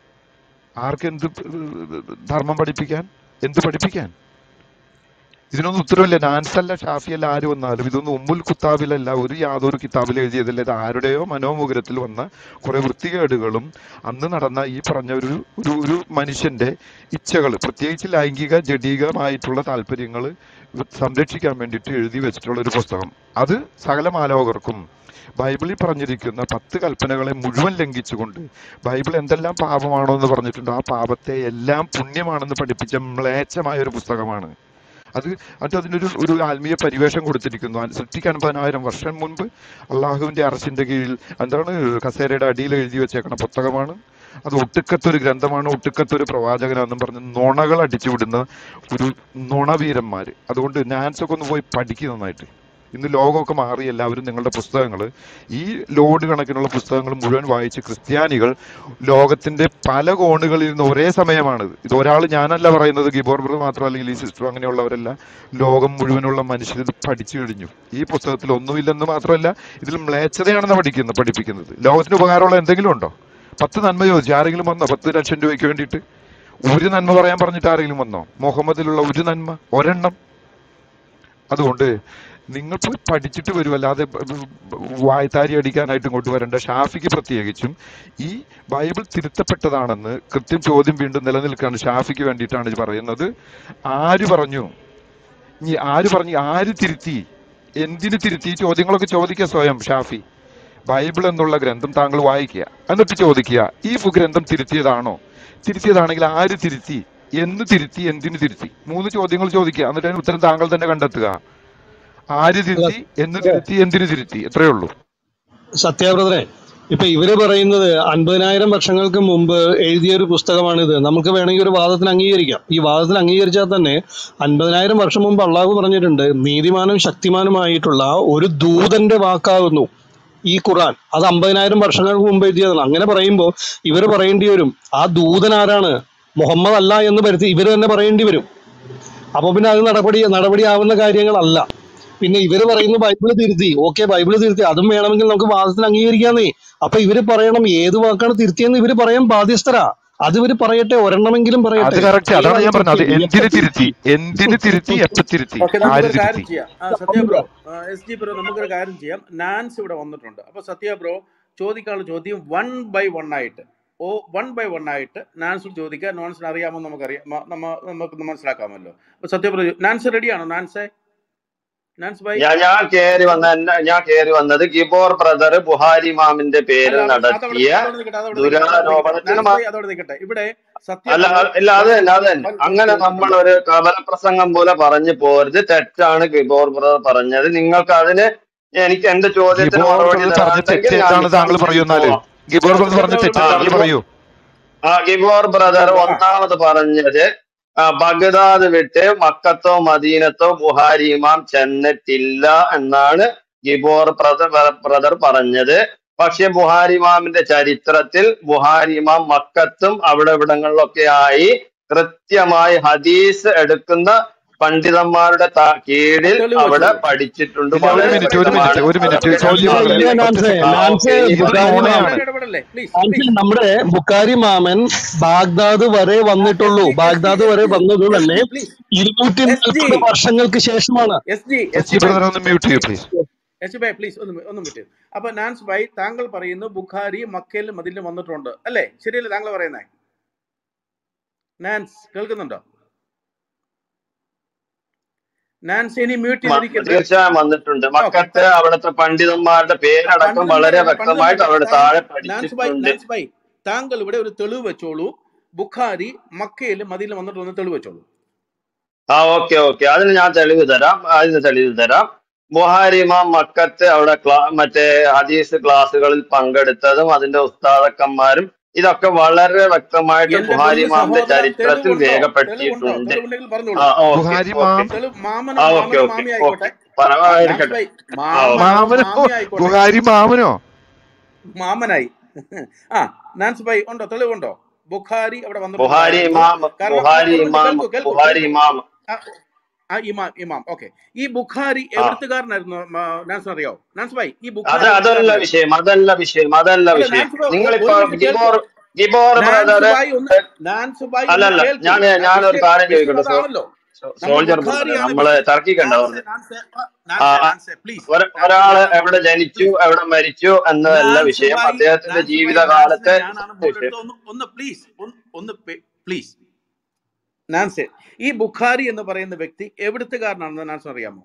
ആർക്ക് എന്ത് ധർമ്മം പഠിപ്പിക്കാൻ എന്ത് പഠിപ്പിക്കാൻ ഇതിനൊന്നും ഉത്തരവില്ല നാൻസല്ല ഷാഫിയല്ല ആര് വന്നാലും ഇതൊന്നും ഉമ്മുൽ കുത്താബിലല്ല ഒരു യാതൊരു കിതാബിൽ എഴുതിയതല്ല ഇത് ആരുടെയോ മനോമുഖരത്തിൽ വന്ന കുറെ വൃത്തികേടുകളും അന്ന് നടന്ന ഈ പറഞ്ഞ ഒരു ഒരു ഒരു മനുഷ്യന്റെ ഇച്ഛകൾ പ്രത്യേകിച്ച് ലൈംഗിക ജഡീകമായിട്ടുള്ള താല്പര്യങ്ങൾ സംരക്ഷിക്കാൻ വേണ്ടിയിട്ട് എഴുതി വെച്ചിട്ടുള്ള ഒരു പുസ്തകം അത് സകല മാലോകർക്കും ബൈബിളിൽ പറഞ്ഞിരിക്കുന്ന പത്ത് കൽപ്പനകളെ മുഴുവൻ ലംഘിച്ചുകൊണ്ട് ബൈബിൾ എന്തെല്ലാം പാപമാണോ എന്ന് പറഞ്ഞിട്ടുണ്ട് ആ പാപത്തെ എല്ലാം പുണ്യമാണെന്ന് പഠിപ്പിച്ച മ്ലേച്ഛമായ ഒരു പുസ്തകമാണ് അത് അത് അതിനൊരു ഒരു ആത്മീയ പരിവേഷം കൊടുത്തിരിക്കുന്നു അത് സൃഷ്ടിക്ക് അൻപതിനായിരം വർഷം മുൻപ് അള്ളാഹുവിന്റെ അറസിന്റെ കീഴിൽ എന്താണ് കസേരയുടെ അടിയിൽ എഴുതി വെച്ചേക്കണ പുസ്തകമാണ് അത് ഒട്ടുക്കത്തൊരു ഗ്രന്ഥമാണ് ഒട്ടുക്കത്തൊരു പ്രവാചകനാണെന്നും പറഞ്ഞ് നുണകൾ അടിച്ചുവിടുന്ന ഒരു നുണവീരന്മാര് അതുകൊണ്ട് നാൻസ് ഒക്കെ ഒന്ന് പോയി പഠിക്കുക നന്നായിട്ട് ഇന്ന് ലോകമൊക്കെ മാറി എല്ലാവരും നിങ്ങളുടെ പുസ്തകങ്ങൾ ഈ ലോഡ് കണക്കിനുള്ള പുസ്തകങ്ങൾ മുഴുവൻ വായിച്ച് ക്രിസ്ത്യാനികൾ ലോകത്തിന്റെ പല കോണുകളിൽ നിന്ന് ഒരേ സമയമാണ് ഇത് ഒരാൾ ഞാനല്ല പറയുന്നത് ഗിബോർ ബ്രദർ മാത്രമല്ല ഈ സിസ്റ്റർ അങ്ങനെയുള്ളവരല്ല ലോകം മുഴുവനുള്ള മനുഷ്യർ ഇത് പഠിച്ചു കഴിഞ്ഞു ഈ പുസ്തകത്തിൽ ഒന്നുമില്ലെന്ന് മാത്രമല്ല ഇതിൽ മ്ലേച്ഛതയാണെന്ന് പഠിക്കുന്നത് പഠിപ്പിക്കുന്നത് ലോകത്തിന് ഉപകാരമുള്ള എന്തെങ്കിലും ഉണ്ടോ പത്ത് നന്മ ചോദിച്ചു ആരെങ്കിലും വന്നോ പത്ത് ലക്ഷം രൂപയ്ക്ക് വേണ്ടിയിട്ട് ഒരു നന്മ പറയാൻ പറഞ്ഞിട്ട് ആരെങ്കിലും വന്നോ മുഹമ്മദിലുള്ള ഒരു നന്മ ഒരെണ്ണം അതുകൊണ്ട് നിങ്ങൾ പോയി പഠിച്ചിട്ട് വരും അല്ലാതെ ബ- ബ- ബ- വായ്ത്താരി അടിക്കാനായിട്ട് ഇങ്ങോട്ട് വരേണ്ട ഷാഫിക്ക് പ്രത്യേകിച്ചും ഈ ബൈബിൾ തിരുത്തപ്പെട്ടതാണെന്ന് കൃത്യം ചോദ്യം വീണ്ടും നിലനിൽക്കുകയാണ് ഷാഫിക്ക് വേണ്ടിയിട്ടാണ് ഇത് പറയുന്നത് ആര് പറഞ്ഞു ഇനി ആര് പറഞ്ഞു ആര് തിരുത്തി എന്തിന് തിരുത്തി ഈ ചോദ്യങ്ങളൊക്കെ ചോദിക്കുക സ്വയം ഷാഫി ബൈബിൾ എന്നുള്ള ഗ്രന്ഥം താങ്കൾ വായിക്കുക എന്നിട്ട് ചോദിക്കുക ഈ ഫു- ഗ്രന്ഥം തിരുത്തിയതാണോ തിരുത്തിയതാണെങ്കിൽ ആര് തിരുത്തി എന്ന് തിരുത്തി എന്തിന് തിരുത്തി മൂന്ന് ചോദ്യങ്ങൾ ചോദിക്കുക എന്നിട്ട് അതിന് ഉത്തരം താങ്കൾ തന്നെ കണ്ടെത്തുക ആര് തിരുത്തി എന്ന് തിരുത്തി എന്തിനു തിരുത്തി എത്രയേ ഉള്ളൂ സത്യാബ്രതരെ ഇപ്പൊ ഇവര് പറയുന്നത് അൻപതിനായിരം വർഷങ്ങൾക്ക് മുമ്പ് എഴുതിയ ഒരു പുസ്തകമാണിത് നമുക്ക് വേണമെങ്കിൽ ഒരു വാദത്തിന് അംഗീകരിക്കാം ഈ വാദത്തിന് അംഗീകരിച്ചാൽ തന്നെ അൻപതിനായിരം വർഷം മുമ്പ് അള്ളാഹു പറഞ്ഞിട്ടുണ്ട് നീതിമാനും ശക്തിമാനുമായിട്ടുള്ള ഒരു ദൂതന്റെ വാക്കാകുന്നു ഈ ഖുറാൻ അത് അമ്പതിനായിരം വർഷങ്ങൾക്ക് മുമ്പ് എഴുതിയതാണ് അങ്ങനെ പറയുമ്പോൾ ഇവർ പറയേണ്ടി വരും ആ ദൂതൻ ആരാണ് മുഹമ്മദ് അല്ല എന്ന് വരുത്തി ഇവർ തന്നെ പറയേണ്ടി വരും അപ്പൊ പിന്നെ അത് നടപടി നടപടിയാവുന്ന കാര്യങ്ങളല്ല പിന്നെ ഇവര് പറയുന്നു ബൈബിള് തിരുത്തി ഓക്കെ ബൈബിള് തിരുത്തി അതും വേണമെങ്കിൽ നമുക്ക് വാദത്തിന് അംഗീകരിക്കാന്നേ അപ്പൊ ഇവര് പറയണം ഏത് വാക്കാണ് തിരുത്തിയെന്ന് ഇവര് പറയാൻ ബാധ്യസ്ഥരാ അത് ഇവര് പറയട്ടെ ഒരെണ്ണമെങ്കിലും അത് പറയട്ടെ കറക്റ്റ് അതാണ് ഏതാണ് ഞാൻ പറഞ്ഞത് അത് തിരുത്തി എന്തിന് എപ്പോ തിരുത്തി എന്തിന് തിരുത്തി എപ്പോ തിരുത്തി ഓക്കെ ആര് നമുക്കൊരു കാര്യം തിരുത്തി ചെയ്യാം ആ, Sathya bro S G bro നമുക്കൊരു കാര്യം ചെയ്യാം നാൻസ് ഇവിടെ വന്നിട്ടുണ്ട് അപ്പൊ സത്യ ബ്രോ ചോദിക്കാനുള്ള ചോദ്യം വൺ ബൈ വൺ ആയിട്ട് ഓ വൺ ബൈ വൺ ആയിട്ട് നാൻസ് ചോദിക്കുക നോൺസിന് അറിയാമോ നമുക്കറിയാം മ- നമ്മ നമുക്ക് മനസ്സിലാക്കാമല്ലോ അപ്പൊ സത്യ ബ്രോ നാൻസ് റെഡിയാണോ നാൻസെ നാൻസ് ബൈ ഞാൻ ഞാൻ കേറി വന്ന എന്നെ- ഞാൻ കേറി വന്നത് ഗിബോർ ബ്രദർ ബുഹാരി മാമിന്റെ പേരിൽ അല്ല അത് അതവിടെ നടത്തിയ അതവിടെ നിൽക്കട്ടെ അതവിടെ നിൽക്കട്ടെ അതവിടെ നിൽക്കട്ടെ ദുരാരോപണത്തിന് നാൻസ് മ- ബൈ അതവിടെ നിൽക്കട്ടെ ഇവിടെ സത്യ അല്ല ബ്രോ അ- ഇല്ല അത് തന്നെ അത് തന്നെ അങ്ങനെ നമ്മൾ ഒരു കപലപ്രസംഗം പോലെ പറഞ്ഞു പോരുത് തെറ്റാണ് ഗിബോർ ബ്രദർ പറഞ്ഞത് നിങ്ങൾക്ക് അതിന് എനിക്ക് എന്റെ ചോദ്യത്തിന് ഗിബോർ മറുപടി ബ്രദർ പറഞ്ഞ തരാണ്ടെങ്കിൽ തെറ്റ് ഞാൻ എന്താണ് താങ്കൾ നിസ്സംശയം പറയൂ എന്നാല് പോവാം ഗിബോർ ബ്രദർ സത്യ പറഞ്ഞ ബ്രോ തെറ്റ് ആ താങ്കൾ ഗിബോർ പറയൂ ആ ഗിബോർ ബ്രദർ ആ ഒന്നാമത് പറഞ്ഞത് ആ, ബഗ്ദാദ് വിട്ട് മക്കത്തോ മദീനത്തോ ബുഹാരി ഇമാം ചെന്നിട്ടില്ല എന്നാണ് ഗിബോർ ബ്രദർ ബ്രദർ പറഞ്ഞത് പക്ഷെ ബുഹാരി ഇമാമിന്റെ ചരിത്രത്തിൽ ബുഹാരി ഇമാം മക്കത്തും അവിടെ ഇവിടങ്ങളിലൊക്കെ ആയി കൃത്യമായി ഹദീസ് എടുക്കുന്ന പണ്ഡിതന്മാരുടെ ത- കീഴിൽ തെളിവ് അവിടെ വെച്ചോളൂ പഠിച്ചിട്ടുണ്ട് ഇല്ല ഒരു വളരെ മിനിറ്റ് ഒരു വ്യക്തമാണ് മിനിറ്റ് ഒരു മിനിറ്റ് അതൊക്കെ ചോദ്യം ഇല്ല രണ്ടാമത് ഇല്ല ഒറ്റ നാൻസേ സെക്കൻഡ് ആ നാൻസേ ഓക്കെ ഇനി ഇത് ബുക്കാരി ഇടപെടല്ലേ മാമൻ നുണയാണ് ഇടപെടല്ലേ പ്ലീസ് നാൻസേ പ്ലീസ് നമ്മുടെ ബുക്കാരി മാമൻ ബാഗ്ദാദ് വരെ എസ് വന്നിട്ടുള്ളൂ G S G Baghdad S വരെ ജി വന്നത് എസ് തന്നെ ജി പ്ലീസ് ഇരുന്നൂറ്റി എസ് ജി നാൽപ്പത് വർഷങ്ങൾക്ക് ശേഷമാണ് S G S Sachi ji bye brother ഒന്ന് മ്യൂട്ട് ചെയ്യൂ please S G bye please ഒന്ന് ഒന്ന് വിട്ട് അപ്പൊ നാൻസ് ബൈ താങ്കൾ പറയുന്നു ബുഖാരി മക്കയിലും മതിലും വന്നിട്ടുണ്ട് അല്ലേ ശരിയല്ലേ താങ്കൾ പറയുന്നേ നാൻസ് കേൾക്കുന്നുണ്ടോ നാൻസ് ഇനി മ്യൂട്ട് മ- ചെയ്തിരിക്കട്ടെ തീർച്ചയായും വന്നിട്ടുണ്ട് ഓക്കെ മക്കത്ത് അവിടുത്തെ പണ്ഡിതന്മാരുടെ പേരടക്കം വളരെ പണ്ഡിതന്മാരല്ല വ്യക്തമായിട്ട് പണ്ഡിതന്മാരല്ല അവിടെ താങ്കൾ താഴെ നാൻസ് ബൈ പഠിച്ചിട്ടുണ്ട് നാൻസ് ബൈ താങ്കൾ ഇവിടെ ഒരു തെളിവ് വെച്ചോളൂ ബുഖാരി മക്കയിലും മതിലും വന്നിട്ടുണ്ട് തെളിവ് വെച്ചോളൂ ആ ഓക്കെ ഓക്കെ അതിന് ഞാൻ തെളിവ് തരാം അതിന് തെളിവ് തരാം ബുഹാരി ഇമാം മക്കത്ത് അവിടെ ക്ലാ മറ്റേ ഹദീസ് ക്ലാസ്സുകളിൽ പങ്കെടുത്തതും അതിന്റെ ഉസ്താദക്കന്മാരും ഇതൊക്കെ വളരെ വ്യക്തമായിട്ട് എന്റെ ബുഹാരി പൊന്നു ഇമാമിന്റെ സഹോദര ചരിത്രത്തിൽ തെളിവുണ്ടോ തെളിവുണ്ടോ രേഖപ്പെടുത്തിയിട്ടുണ്ട് തെളിവുണ്ടെങ്കിൽ ആ പറഞ്ഞോളൂ ഓക്കെ ബുഹാരി ഓക്കെ മാം തെളിവ് ആ മാമനോ ഓക്കെ മാമനോ ഓക്കെ മാമി ഓക്കെ ആയിക്കോട്ടെ നാൻസ് പരമായിരിക്കട്ടെ ബൈ ആ ഓക്കെ മാമനോ മാമനോ മാമി ആയിക്കോട്ടെ ബുഹാരി മാമനോ മാമനായി ആ നാൻസ് ബൈ ഉണ്ടോ തെളിവുണ്ടോ ബുഖാരി അവിടെ വന്നിട്ടുണ്ട് ബുഹാരി താങ്കൾക്ക് ഇമാം കാരണം ബുഹാരി ഒരു മിനിറ്റ് ഇമാം കേൾക്കൂ കേൾക്കൂ ബുഹാരി കേൾക്കൂ ഇമാം ആ, ആ ഇമാം ഇമാം ഓക്കെ ഈ ബുഖാരി ആ എവിടുത്തുകാരനായിരുന്നു മ- നാൻസിന് അറിയാവോ നാൻസ് ബൈ ഈ അത് ബുഖാരി അതല്ല എവിടുത്തുകാരനായിരുന്നു വിഷയം അതല്ല വിഷയം അതല്ല അല്ല വിഷയം നാൻസ് ബൈ ഒ- നിങ്ങളിപ്പോ ഒരു മിനിറ്റ് കേൾക്കൂ ഗിബോർ ഗിബോർ നാൻസ് ബ്രദർ ബൈ ഒന്ന് നാൻസ് ബൈ ഒന്ന് അല്ലല്ല കേൾക്കൂ ഞാൻ ഞാൻ ഞാനൊരു വിഷയം കാര്യം വിഷയം ചോദിക്കട്ടെ സോ അതാണല്ലോ നമ്മൾ സോൾജർ ബ്രദർ ബുഖാരിയാണ് നമ്മള് വിഷയം തർക്കിക്കണ്ട നാൻസെ പറഞ്ഞു നാൻസെ ആ നാൻസെ ആ, നാൻസെ പ്ലീസ് ഒര- നാൻസെ ഒരാള് ഞാൻ എവിടെ ജനിച്ചു എവിടെ മരിച്ചു എന്നതല്ല നാൻസ് വിഷയം ബൈ അദ്ദേഹത്തിന്റെ നാൻസ് ബൈ നാൻസിനെ ജീവിതകാലത്തെ ഞാനാണ് വിഷയം ബോർഡെടുത്ത് ഒന്ന് ഒന്ന് പ്ലീസ് ഒന്ന് ഒന്ന് പ്ലീസ് നാൻസെ ഈ ബുഖാരി എന്ന് പറയുന്ന വ്യക്തി എവിടുത്തുകാരനാണെന്ന് നാൻസിന് അറിയാമോ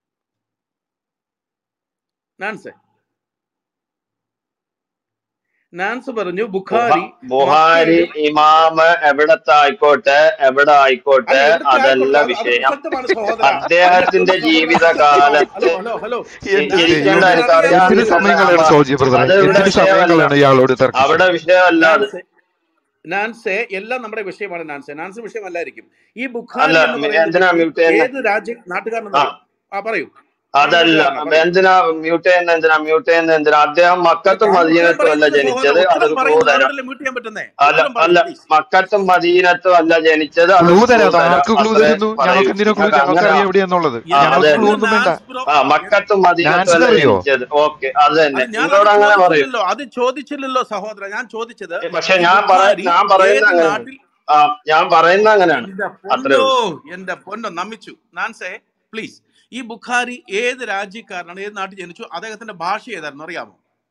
നാൻസെ നാൻസ് പറഞ്ഞു ബുഹ- ബുഖാരി ബുഹാരി മക്കയിലും ഇമാമ് എവിടത്തെ ആയിക്കോട്ടെ എവിടെ ആയിക്കോട്ടെ അല്ല എവിടുത്തെ അതല്ല ആയിക്കോട്ടെ അത് അത് വിഷയം പ്രസക്തമാണ് സഹോദര അതിന്റെ അദ്ദേഹത്തിന്റെ പൊന്നു സഹോദര ജീവിതകാലത്ത് ഹലോ ഹലോ ഹലോ എന്തിന് ഇരിക്കേണ്ട നാൻസ് എന്തിന് എനിക്ക് അറിയാമെന്ന് എന്തിന് അറിയാമെങ്കിൽ സമയം ചോദിച്ചു കളയണം സോജി ബ്രദറെ അത് ഇവിടെ എന്തിന് സമയം വിഷയമല്ല കളയണം ഇയാളോട് തർക്കിച്ച് അവിടെ വിഷയമല്ല അത് നാൻസെ നാൻസെ എല്ലാം നമ്മുടെ വിഷയമാണ് നാൻസെ നാൻസ് വിഷയമല്ലായിരിക്കും ഈ അല്ല ബുഖാരി എന്ന് മി- പറയുന്ന എന്തിനാ വ്യക്തി മ്യൂട്ട് ചെയ്യുന്നത് ഏത് രാജ്യ നാട്ടുകാരനെന്ന് ആ അറിയോ ആ പറയൂ അതല്ല താങ്കൾ നാട്ടുകാരനാ പറയൂ എന്തിനാ മ്യൂട്ട് ചെയ്യുന്ന എന്തിനാ മ്യൂട്ട് ചെയ്യുന്ന എന്തിനാ അദ്ദേഹം അല്ല മക്കത്തും താങ്കൾ ഉത്തരം മദീനത്തും അല്ല പറയുന്നില്ല സഹോദര ജനിച്ചത് ഉത്തരം അതൊരു ക്ലൂ പറയുന്നു തരാം അതുകൊണ്ടല്ലേ മ്യൂട്ട് ചെയ്യാൻ പറ്റുന്നേ അല്ല ഉത്തരം അല്ല പറയൂ പ്ലീസ് മക്കത്തും മദീനത്തും അല്ല ജനിച്ചത് ക്ലൂ അതൊരു ക്ലൂ തരാം തരാം ആർക്ക് ക്ലൂ അത്രേ തരുന്നു പറയൂ ഞങ്ങൾക്ക് എന്തിനാ ക്ലൂ അത് ഞങ്ങൾക്ക് അങ്ങനെ അറിയാം എവിടെയാന്നുള്ളത് ആ എന്റെ അതെ ഞങ്ങൾക്ക് ക്ലൂ പൊന്ന് ഒന്നും വേണ്ട നാൻസ് ബ്രോ ആ മക്കത്തും മദീനത്തും നാൻസിന് അല്ല അറിയോ ജനിച്ചത് ഓക്കെ അത് തന്നെ അത് ഞാൻ അത് നിങ്ങളോട് അങ്ങനെ പറയൂ ചോദിച്ചില്ലല്ലോ അത് ചോദിച്ചില്ലല്ലോ സഹോദര ഞാൻ ചോദിച്ചത് പക്ഷെ ഈ ഞാൻ പറ ബുഖാരി ഞാൻ പറയുന്ന ഏത് അങ്ങനെയാണ് നാട്ടിൽ ആ ഞാൻ പറയുന്ന അങ്ങനെയാണ് എന്റെ അത്രേ പൊന്നോ ഉള്ളൂ എന്റെ പൊന്നോ നമിച്ചു നാൻസേ പ്ലീസ് ഈ ബുഖാരി ഏത് രാജ്യക്കാരനാണ് ഏത് നാട്ടിൽ ജനിച്ചു അദ്ദേഹത്തിന്റെ ഭാഷ ഏതായിരുന്നു അറിയാമോ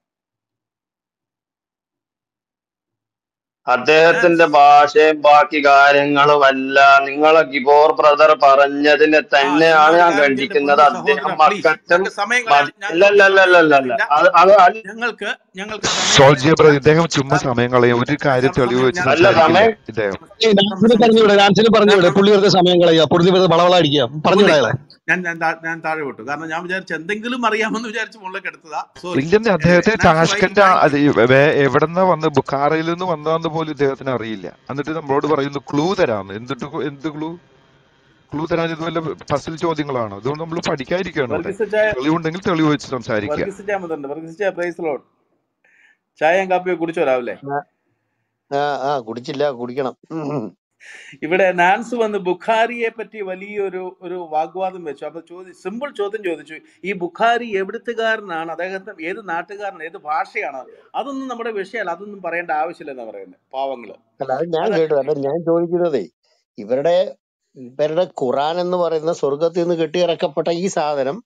അദ്ദേഹത്തിന്റെ നാൻസ് ഭാഷയും ബാക്കി കാര്യങ്ങളും അല്ല നിങ്ങളെ ഗിബോർ ബ്രദർ പറഞ്ഞതിനെ ആ തന്നെയാണ് എന്നാ ഒരു ഞാൻ കാര്യം ചെയ്യ് എന്റെ ഖണ്ഡിക്കുന്നത് പൊന്നു അദ്ദേഹം സഹോദര പ്ലീസ് മക്കത്തും ഞങ്ങൾക്ക് സമയം കളയാൻ മദി- ഞങ്ങൾക്ക് ഇല്ല ഇല്ല ഇല്ല സമയം ഇല്ല ഇല്ല ഇല്ല കളയാനില്ല അത് അത് അത് ഞങ്ങൾക്ക് ഞങ്ങൾക്ക് സമയം സോൾജിയ ബ്രദർ കളയാനില്ല ഇദ്ദേഹം ചുമ്മാ കാരണം സമയം കളയും ഒരു കാര്യം കാരണം തെളിവ് സമയം വെച്ച് ഞാൻ അല്ല സംസാരിക്കില്ല സമയം ഇദ്ദേഹം ഈ നമ്മൾ നാൻസിന് ശ്രമിച്ചു പറഞ്ഞുവിടെ നാൻസിന് പറഞ്ഞുവിടെ പുള്ളി വെറുതെ സമയം കളയുക പുള്ളി വെറുതെ വളവള അടിക്കുക പുള്ളി പറഞ്ഞുവിടെ അയാളെ ഞാൻ ഞാൻ താ- ഞാൻ താഴെ വിട്ടു കാരണം ഞാൻ വിചാരിച്ചു എന്തെങ്കിലും അറിയാമെന്ന് വിചാരിച്ച് മുകളിലേക്ക് എടുത്തതാ സോറി ഇല്ലെന്ന് അദ്ദേഹത്തെ നാൻസ് റൈറ്റ് താഷ്കന്റ് താങ്ക് അത് എവിടെന്നാ വന്ന് ബുഖാറയിൽ നിന്ന് വന്നതെന്ന് പോലും ഇദ്ദേഹത്തിന് അറിയില്ല എന്നിട്ട് നമ്മളോട് പറയുന്നു ക്ലൂ തരാന്ന് എന്തിട്ട് കു- എന്ത് ക്ലൂ ക്ലൂ തരാൻ ഇത് വല്ല ഫസിൽ ചോദ്യങ്ങളാണോ അതുകൊണ്ട് നമ്മൾ പഠിക്കാതിരിക്കുകയാണ് ഇവിടെ വർഗീസ് ചായ തെളിവുണ്ടെങ്കിൽ തെളിവ് വെച്ച് സംസാരിക്കുക വർഗീസ് ചായ വന്നിട്ടുണ്ട് വർഗീസ് ചായ പ്രൈസ് ലോഡ് ചായയും കാപ്പിയോ കുടിച്ചോ രാവിലെ ആ ആ കുടിച്ചില്ല കുടിക്കണം ഉം. ഇവിടെ നാൻസ് വന്ന് ബുഖാരിയെ പറ്റി വലിയൊരു ഒരു വാഗ്വാദം വെച്ചു അപ്പൊ ചോദ്യം സിമ്പിൾ ചോദ്യം ചോദിച്ചു ഈ ബുഖാരി എവിടുത്തുകാരനാണ് അദ്ദേഹത്തെ ഏത് നാട്ടുകാരൻ ഏത് ഭാഷയാണ് അതൊന്നും നമ്മുടെ വിഷയമല്ല അതൊന്നും പറയേണ്ട ആവശ്യമില്ലെന്നാ പറയുന്നത് പാവങ്ങള് അല്ല അത് ഞാൻ അത് കേട്ടു അല്ല ഞാൻ ചോദിക്കുന്നതേ ഇവരുടെ ഇവരുടെ ഖുറാൻ എന്ന് പറയുന്ന സ്വർഗത്തിൽ നിന്ന് കെട്ടിയിറക്കപ്പെട്ട ഈ സാധനം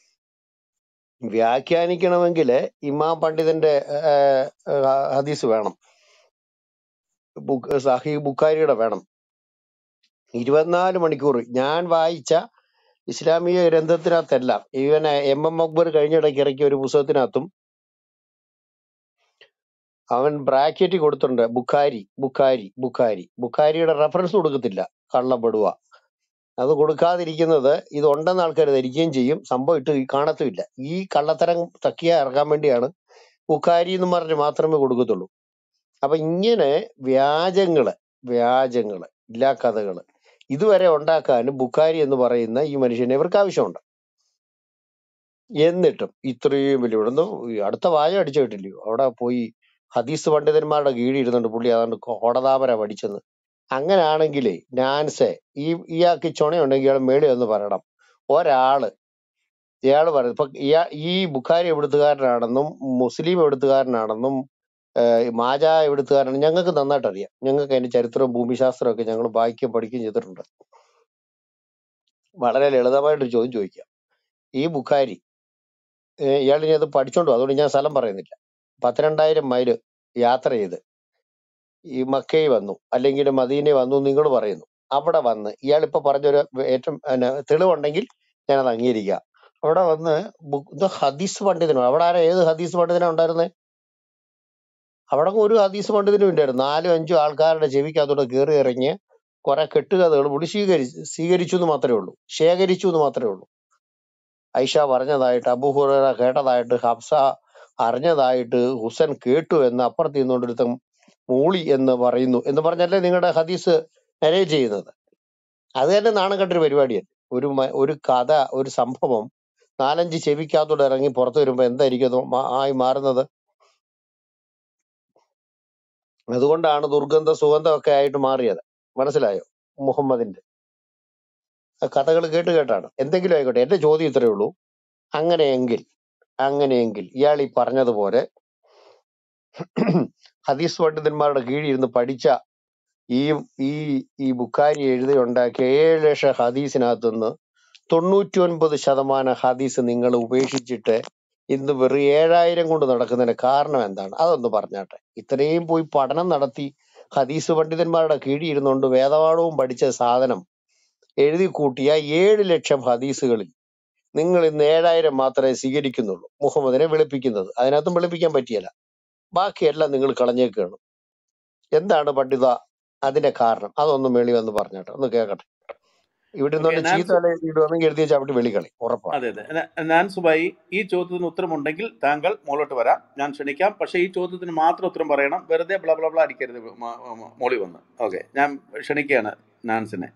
വ്യാഖ്യാനിക്കണമെങ്കിൽ ഇമാം പണ്ഡിതന്റെ ആ, ആ, ഹദീസ് വേണം ബുക്ക് സഹി ബുഖാരിയുടെ വേണം ഇരുപത്തിനാല് മണിക്കൂർ ഞാൻ വായിച്ച ഇസ്ലാമിക ഗ്രന്ഥത്തിനകത്തെല്ലാം ഈവൻ എം എം അക്ബർ കഴിഞ്ഞിടയ്ക്ക് ഇറക്കിയ ഒരു പുസ്തകത്തിനകത്തും അവൻ ബ്രാക്കറ്റ് കൊടുത്തിട്ടുണ്ട് ബുഖാരി ബുഖാരി ബുഖാരി ബുഖാരിയുടെ റെഫറൻസ് കൊടുക്കത്തില്ല കള്ളപ്പെടുക അത് കൊടുക്കാതിരിക്കുന്നത് ഇതുണ്ടെന്ന് ആൾക്കാർ ധരിക്കുകയും ചെയ്യും സംഭവം ഇട്ട് കാണത്തുമില്ല ഈ കള്ളത്തരം തക്കിയ ഇറക്കാൻ വേണ്ടിയാണ് ബുഖാരി എന്ന് പറഞ്ഞ് മാത്രമേ കൊടുക്കത്തുള്ളൂ അപ്പൊ ഇങ്ങനെ വ്യാജങ്ങള് വ്യാജങ്ങള് ഇല്ലാ കഥകള് ഇതുവരെ ഉണ്ടാക്കാനും ബുഖാരി എന്ന് പറയുന്ന ഈ മനുഷ്യനെ ഇവർക്ക് ആവശ്യമുണ്ട് എന്നിട്ടും ഇത്രയും വലിയ ഇവിടെ നിന്ന് അടുത്ത വാച അടിച്ചു കിട്ടില്ലയോ അവിടെ പോയി ഹദീസ് പണ്ഡിതന്മാരുടെ കീഴിൽ ഇരുന്നുണ്ട് പുള്ളി അതാണ്ട് കോടതാപര പഠിച്ചെന്ന് അങ്ങനാണെങ്കിലേ നാൻസെ ഈ ഇയാൾക്ക് ചുണയുണ്ടെങ്കിൽ ഇയാൾ മേളി ഒന്ന് പറയണം ഒരാള് ഇയാൾ പറയുന്നത് ഇപ്പൊ ഇയാ ഈ ബുഖാരി എവിടുത്തുകാരനാണെന്നും മുസ്ലിം എവിടുത്തുകാരനാണെന്നും ഏഹ് മാജ എവിടുത്തുകാരനാണ് ഞങ്ങൾക്ക് നന്നായിട്ട് അറിയാം ഞങ്ങൾക്ക് അതിന്റെ ചരിത്രവും ഭൂമിശാസ്ത്രവും ഒക്കെ ഞങ്ങൾ വായിക്കുകയും പഠിക്കുകയും ചെയ്തിട്ടുണ്ട് വളരെ ലളിതമായിട്ടൊരു ചോദ്യം ചോദിക്കാം ഈ ബുഖാരി ഏഹ് ഇയാൾ ഇനി അത് പഠിച്ചോണ്ടു അതുകൊണ്ട് ഞാൻ സ്ഥലം പറയുന്നില്ല പത്തിരണ്ടായിരം മൈല് യാത്ര ചെയ്ത് ഈ മക്കയിൽ വന്നു അല്ലെങ്കിൽ മദീനയിൽ വന്നു നിങ്ങൾ പറയുന്നു അവിടെ വന്ന് ഇയാൾ ഇപ്പൊ പറഞ്ഞൊരു ഏറ്റവും പിന്നെ തെളിവുണ്ടെങ്കിൽ ഞാനത് അംഗീകരിക്കാം അവിടെ വന്ന് ബു- ഇത് ഹദീസ് പണ്ഡിതനോ അവിടെ ആരാ ഏത് ഹദീസ് പണ്ഡിതനാ ഉണ്ടായിരുന്നത് അവിടെ ഒരു ഹദീസ് പണ്ഡിതനും ഇല്ലായിരുന്നു നാലും അഞ്ചും ആൾക്കാരുടെ ചെവിക്കകത്തോടെ കയറി ഇറങ്ങി കുറെ കെട്ടുകഥകൾ പുള്ളി സ്വീകരിച്ചു സ്വീകരിച്ചു എന്ന് മാത്രമേ ഉള്ളൂ ശേഖരിച്ചു എന്ന് മാത്രമേ ഉള്ളൂ ഐഷ പറഞ്ഞതായിട്ട് അബൂഹുറ കേട്ടതായിട്ട് ഹബ്സ അറിഞ്ഞതായിട്ട് ഹുസൻ കേട്ടു എന്ന് അപ്പുറത്ത് നിന്നുകൊണ്ടിരുത്തം മൂളി എന്ന് പറയുന്നു എന്ന് പറഞ്ഞല്ലേ നിങ്ങളുടെ ഹദീസ് നരേറ്റ് ചെയ്യുന്നത് അത് തന്നെ നാണം കെട്ടൊരു പരിപാടിയാണ് ഒരു മ- ഒരു കഥ ഒരു സംഭവം നാലഞ്ച് ചെവിക്കകത്തോടെ ഇറങ്ങി പുറത്തു വരുമ്പോ എന്തായിരിക്കും അത് മാ- ആയി മാറുന്നത് അതുകൊണ്ടാണ് ദുർഗന്ധ സുഗന്ധം ഒക്കെ ആയിട്ട് മാറിയത് മനസ്സിലായോ മുഹമ്മദിന്റെ കഥകൾ കേട്ട് കേട്ടാണ് എന്തെങ്കിലും ആയിക്കോട്ടെ എന്റെ ചോദ്യം ഇത്രയേ ഉള്ളൂ അങ്ങനെയെങ്കിൽ അങ്ങനെയെങ്കിൽ ഇയാൾ ഈ പറഞ്ഞതുപോലെ ഹദീസ് പണ്ഡിതന്മാരുടെ കീഴിൽ ഇരുന്ന് പഠിച്ച ഈ ഈ ഈ ബുക്കാരി എഴുതി ഉണ്ടാക്കിയ ഏഴ് ലക്ഷം ഹദീസിനകത്തുനിന്ന് തൊണ്ണൂറ്റി ഒൻപത് ശതമാനം ഹദീസ് നിങ്ങൾ ഉപേക്ഷിച്ചിട്ട് ഇന്ന് വെറും ഏഴായിരം കൊണ്ട് നടക്കുന്നതിന് കാരണം എന്താണ് അതൊന്ന് പറഞ്ഞാട്ടെ ഇത്രയും പോയി പഠനം നടത്തി ഹദീസ് പണ്ഡിതന്മാരുടെ കീഴിൽ ഇരുന്നുകൊണ്ട് വേദപാഠവും പഠിച്ച സാധനം എഴുതി കൂട്ടിയ ഏഴ് ലക്ഷം ഹദീസുകളിൽ നിങ്ങൾ ഇന്ന് ഏഴായിരം മാത്രമേ സ്വീകരിക്കുന്നുള്ളൂ മുഹമ്മദിനെ വെളുപ്പിക്കുന്നത് അതിനകത്തും വെളുപ്പിക്കാൻ പറ്റിയല്ല ബാക്കിയെല്ലാം നിങ്ങൾ കളഞ്ഞേക്കാണ് എന്താണ് പണ്ഡിത അതിന്റെ കാരണം അതൊന്ന് മേളി വന്ന് പറഞ്ഞോട്ടെ ഒന്ന് കേൾക്കട്ടെ ഇവിടെ ഓക്കെ നിന്നുകൊണ്ട് ചീത്ത നാൻസ് തല ഇടുവാണെങ്കിൽ എഴുതി ചവിട്ടി വെളിക്കളി ഉറപ്പാണ് അതെ അതെ ന- നാൻസുബായി ഈ ചോദ്യത്തിന് ഉത്തരമുണ്ടെങ്കിൽ താങ്കൾ മുകളോട്ട് വരാം ഞാൻ ക്ഷണിക്കാം പക്ഷേ ഈ ചോദ്യത്തിന് മാത്രം ഉത്തരം പറയണം വെറുതെ ബ്ല ബ്ല ബ്ല അടിക്കരുത് മ- മ- മോളി വന്ന് ഓക്കെ ഞാൻ ക്ഷണിക്കുകയാണ് നാൻസിനെ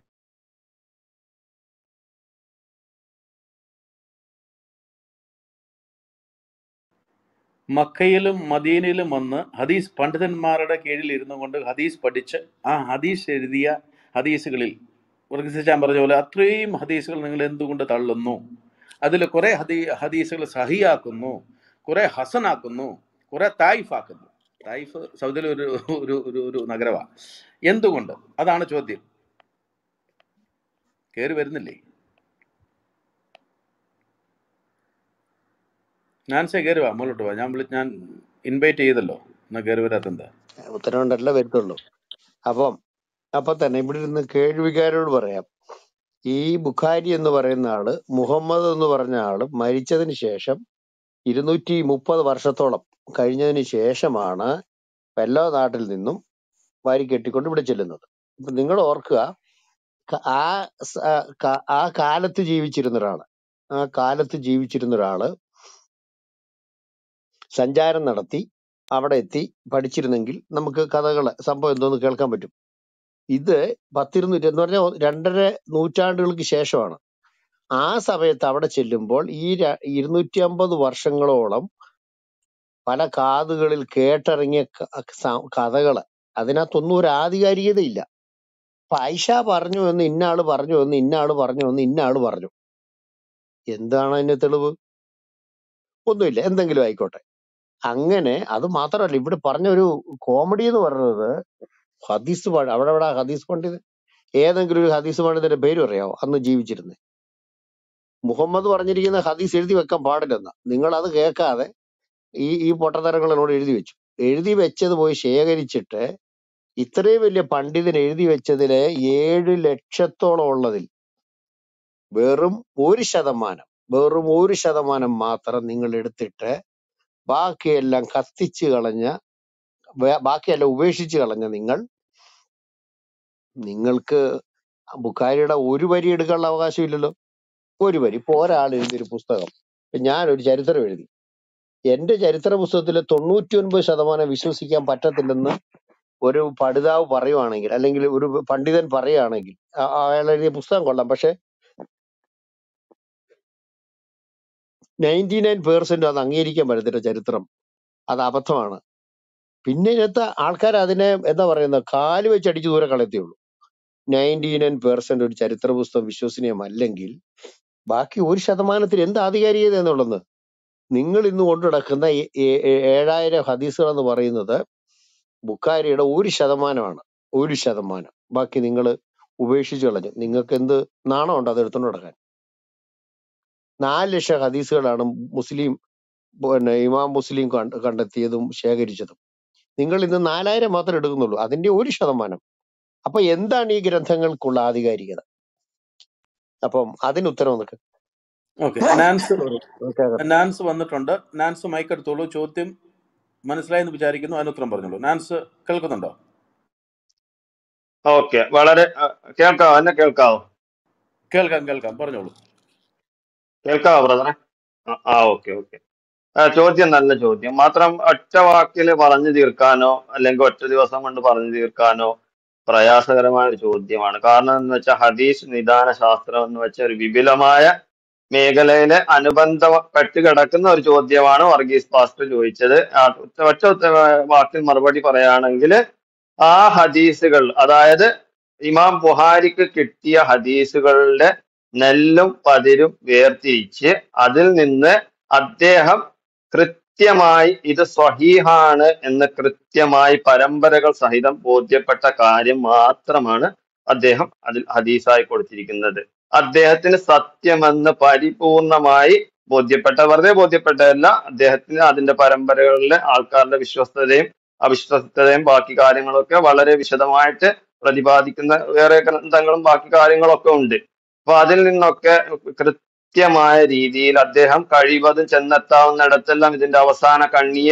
മക്കയിലും മദീനയിലും വന്ന് ഹദീസ് പണ്ഡിതന്മാരുടെ കീഴിൽ ഇരുന്നു കൊണ്ട് ഹദീസ് പഠിച്ച് ആ ഹദീസ് എഴുതിയ ഹദീസുകളിൽ വർഗീസ് പറഞ്ഞ പോലെ അത്രയും ഹദീസുകൾ നിങ്ങൾ എന്തുകൊണ്ട് തള്ളുന്നു അതിൽ കുറെ ഹദീ ഹദീസുകൾ സഹിയാക്കുന്നു കുറെ ഹസനാക്കുന്നു കുറെ തായിഫാക്കുന്നു തായിഫ് സൗദിയിലെ ഒരു ഒരു ഒരു ഒരു നഗരമാണ് എന്തുകൊണ്ട് അതാണ് ചോദ്യം കയറി വരുന്നില്ലേ നാൻസെ കയറി വാ മുകളിലോട്ട് വാ ഞാൻ വിളി ഞാൻ ഇൻവൈറ്റ് ചെയ്തല്ലോ എന്നാ കയറി വരാത്തെന്താ ഉത്തരം കൊണ്ടല്ല വരുത്തുള്ളൂ അപ്പം അപ്പൊ തന്നെ ഇവിടെ ഇരുന്ന് കേൾവിക്കാരോട് പറയാം ഈ ബുഖാരി എന്ന് പറയുന്ന ആള് മുഹമ്മദ് എന്ന് പറഞ്ഞ ആള് മരിച്ചതിന് ശേഷം ഇരുന്നൂറ്റി മുപ്പത് വർഷത്തോളം കഴിഞ്ഞതിന് ശേഷമാണ് എല്ലാ നാട്ടിൽ നിന്നും വാരി കെട്ടിക്കൊണ്ട് ഇവിടെ ചെല്ലുന്നത് ഇപ്പൊ നിങ്ങൾ ഓർക്കുക ക- ആ സ- ആ ക- ആ കാലത്ത് ജീവിച്ചിരുന്ന ഒരാള് ആ കാലത്ത് ജീവിച്ചിരുന്ന ഒരാള് സഞ്ചാരം നടത്തി അവിടെ എത്തി പഠിച്ചിരുന്നെങ്കിൽ നമുക്ക് കഥകള് സംഭവം എന്തോന്ന് കേൾക്കാൻ പറ്റും ഇത് പത്തിരുന്നൂറ്റി എന്ന് പറഞ്ഞാൽ രണ്ടര നൂറ്റാണ്ടുകൾക്ക് ശേഷമാണ് ആ സമയത്ത് അവിടെ ചെല്ലുമ്പോൾ ഈ ര- ഇരുന്നൂറ്റി അമ്പത് വർഷങ്ങളോളം പല കാതുകളിൽ കേട്ടിറങ്ങിയ ക- സ- കഥകള് അതിനകത്തൊന്നും ഒരു ആധികാരികതയില്ല അപ്പൊ ഐഷ പറഞ്ഞു എന്ന് ഇന്ന ആള് പറഞ്ഞു എന്ന് ഇന്ന ആള് പറഞ്ഞു എന്ന് ഇന്ന ആള് പറഞ്ഞു എന്താണ് അതിന്റെ തെളിവ് ഒന്നുമില്ല എന്തെങ്കിലും ആയിക്കോട്ടെ അങ്ങനെ അത് മാത്രമല്ല ഇവിടെ പറഞ്ഞ ഒരു കോമഡി എന്ന് പറയുന്നത് ഹദീസ് പ- അവിടെ അവിടെ ഹദീസ് പണ്ഡിതൻ ഏതെങ്കിലും ഒരു ഹദീസ് പണ്ഡിതന്റെ പേര് പറയാമോ അന്ന് ജീവിച്ചിരുന്നത് മുഹമ്മദ് പറഞ്ഞിരിക്കുന്ന ഹദീസ് എഴുതി വെക്കാൻ പാടില്ലെന്ന നിങ്ങൾ അത് കേൾക്കാതെ ഈ ഈ പൊട്ടത്തരങ്ങളോട് എഴുതി വെച്ചു എഴുതി വെച്ചത് പോയി ശേഖരിച്ചിട്ട് ഇത്രയും വലിയ പണ്ഡിതൻ എഴുതി വെച്ചതില് ഏഴ് ലക്ഷത്തോളം ഉള്ളതിൽ വെറും ഒരു ശതമാനം വെറും ഒരു ശതമാനം മാത്രം നിങ്ങൾ എടുത്തിട്ട് ബാക്കിയെല്ലാം കത്തിച്ച് കളഞ്ഞ വേ- ബാക്കിയെല്ലാം ഉപേക്ഷിച്ച് കളഞ്ഞ നിങ്ങൾ നിങ്ങൾക്ക് ബുഖാരിയുടെ ഒരു വരി എടുക്കാനുള്ള അവകാശം ഇല്ലല്ലോ ഒരു വരി ഇപ്പൊ ഒരാൾ എഴുതിയൊരു പുസ്തകം ഇപ്പൊ ഞാനൊരു ചരിത്രം എഴുതി എന്റെ ചരിത്ര പുസ്തകത്തിൽ തൊണ്ണൂറ്റി ഒൻപത് ശതമാനം വിശ്വസിക്കാൻ പറ്റത്തില്ലെന്ന് ഒരു പഠിതാവ് പറയുവാണെങ്കിൽ അല്ലെങ്കിൽ ഒരു പണ്ഡിതൻ പറയുകയാണെങ്കിൽ ആ- അയാൾ എഴുതിയ പുസ്തകം കൊള്ളാം പക്ഷെ നയൻറ്റി നയൻ പേഴ്സെന്റ് അത് അംഗീകരിക്കാൻ പറ്റത്തില്ല ചരിത്രം അത് അബദ്ധമാണ് പിന്നെ ഇതിനകത്ത് ആൾക്കാർ അതിനെ എന്താ പറയുന്നത് കാല് വെച്ച് അടിച്ച് ദൂരെ കളയത്തേയുള്ളൂ നയൻറ്റി നയൻ പേഴ്സെന്റ് ഒരു ചരിത്ര പുസ്തകം വിശ്വസനീയമല്ലെങ്കിൽ ബാക്കി ഒരു ശതമാനത്തിൽ എന്ത് ആധികാരികത എന്നുള്ളത് നിങ്ങൾ ഇന്ന് കൊണ്ടു നടക്കുന്ന ഈ ഏ- ഏ- ഏഴായിരം ഹദീസുകൾ എന്ന് പറയുന്നത് ബുക്കാരിയുടെ ഒരു ശതമാനമാണ് ഒരു ശതമാനം ബാക്കി നിങ്ങൾ ഉപേക്ഷിച്ച് കളഞ്ഞു നിങ്ങൾക്ക് എന്ത് നാണമുണ്ട് അത് എടുത്തുകൊണ്ട് നടക്കാൻ നാല് ലക്ഷം ഹദീസുകളാണ് മുസ്ലിം പിന്നെ ഇമാം മുസ്ലിം കണ്ട- കണ്ടെത്തിയതും ശേഖരിച്ചതും നിങ്ങൾ ഇന്ന് നാലായിരം മാത്രമേ എടുക്കുന്നുള്ളൂ അതിന്റെ ഒരു ശതമാനം അപ്പൊ എന്താണ് ഈ ഗ്രന്ഥങ്ങൾക്കുള്ള ആധികാരികത അപ്പം അതിന് ഉത്തരം നിൽക്ക് ഓക്കെ നാൻസ് കേൾക്കട്ടെ നാൻസ് വന്നിട്ടുണ്ട് നാൻസ് മൈക്ക് എടുത്തോളൂ ചോദ്യം മനസ്സിലായെന്ന് വിചാരിക്കുന്നു അതിന് ഉത്തരം പറഞ്ഞോളൂ നാൻസ് കേൾക്കുന്നുണ്ടോ ഓക്കെ വളരെ ആ, കേൾക്കാവോ എന്നെ കേൾക്കാവോ കേൾക്കാം കേൾക്കാം പറഞ്ഞോളൂ കേൾക്കാവോ ബ്രദറെ ആ ആ, ഓക്കെ ഓക്കെ ആ, ചോദ്യം നല്ല ചോദ്യം മാത്രം ഒറ്റ വാക്കിൽ പറഞ്ഞു തീർക്കാനോ അല്ലെങ്കിൽ ഒറ്റ ദിവസം കൊണ്ട് പറഞ്ഞു തീർക്കാനോ പ്രയാസകരമായ ഒരു ചോദ്യമാണ് കാരണം എന്ന് വെച്ചാൽ ഹദീസ് നിദാന ശാസ്ത്രം എന്ന് വെച്ച ഒരു വിപുലമായ മേഖലയിലെ അനുബന്ധപ്പെട്ട് കിടക്കുന്ന ഒരു ചോദ്യമാണ് വർഗീസ് പാസ്റ്റർ ചോദിച്ചത് ആ, ഒറ്റ ഒറ്റ ഒറ്റ വാക്കിൽ മറുപടി പറയുകയാണെങ്കിൽ ആ ഹദീസുകൾ അതായത് ഇമാം ബുഹാരിക്ക് കിട്ടിയ ഹദീസുകളുടെ നെല്ലും പതിരും വേർതിരിച്ച് അതിൽ നിന്ന് അദ്ദേഹം കൃത്യമായി ഇത് സ്വഹീഹാണ് എന്ന് കൃത്യമായി പരമ്പരകൾ സഹിതം ബോധ്യപ്പെട്ട കാര്യം മാത്രമാണ് അദ്ദേഹം അതിൽ ഹദീസായി കൊടുത്തിരിക്കുന്നത് അദ്ദേഹത്തിന് സത്യമെന്ന് പരിപൂർണമായി ബോധ്യപ്പെട്ട വെറുതെ ബോധ്യപ്പെട്ടതല്ല അദ്ദേഹത്തിന് അതിന്റെ പരമ്പരകളിലെ ആൾക്കാരുടെ വിശ്വസ്തതയും അവിശ്വസ്തതയും ബാക്കി കാര്യങ്ങളൊക്കെ വളരെ വിശദമായിട്ട് പ്രതിപാദിക്കുന്ന വേറെ ഗ്രന്ഥങ്ങളും ബാക്കി കാര്യങ്ങളൊക്കെ ഉണ്ട് അപ്പൊ അതിൽ നിന്നൊക്കെ കൃത്യമായ രീതിയിൽ അദ്ദേഹം കഴിവതും ചെന്നെത്താവുന്നിടത്തെല്ലാം ഇതിന്റെ അവസാന കണ്ണിയെ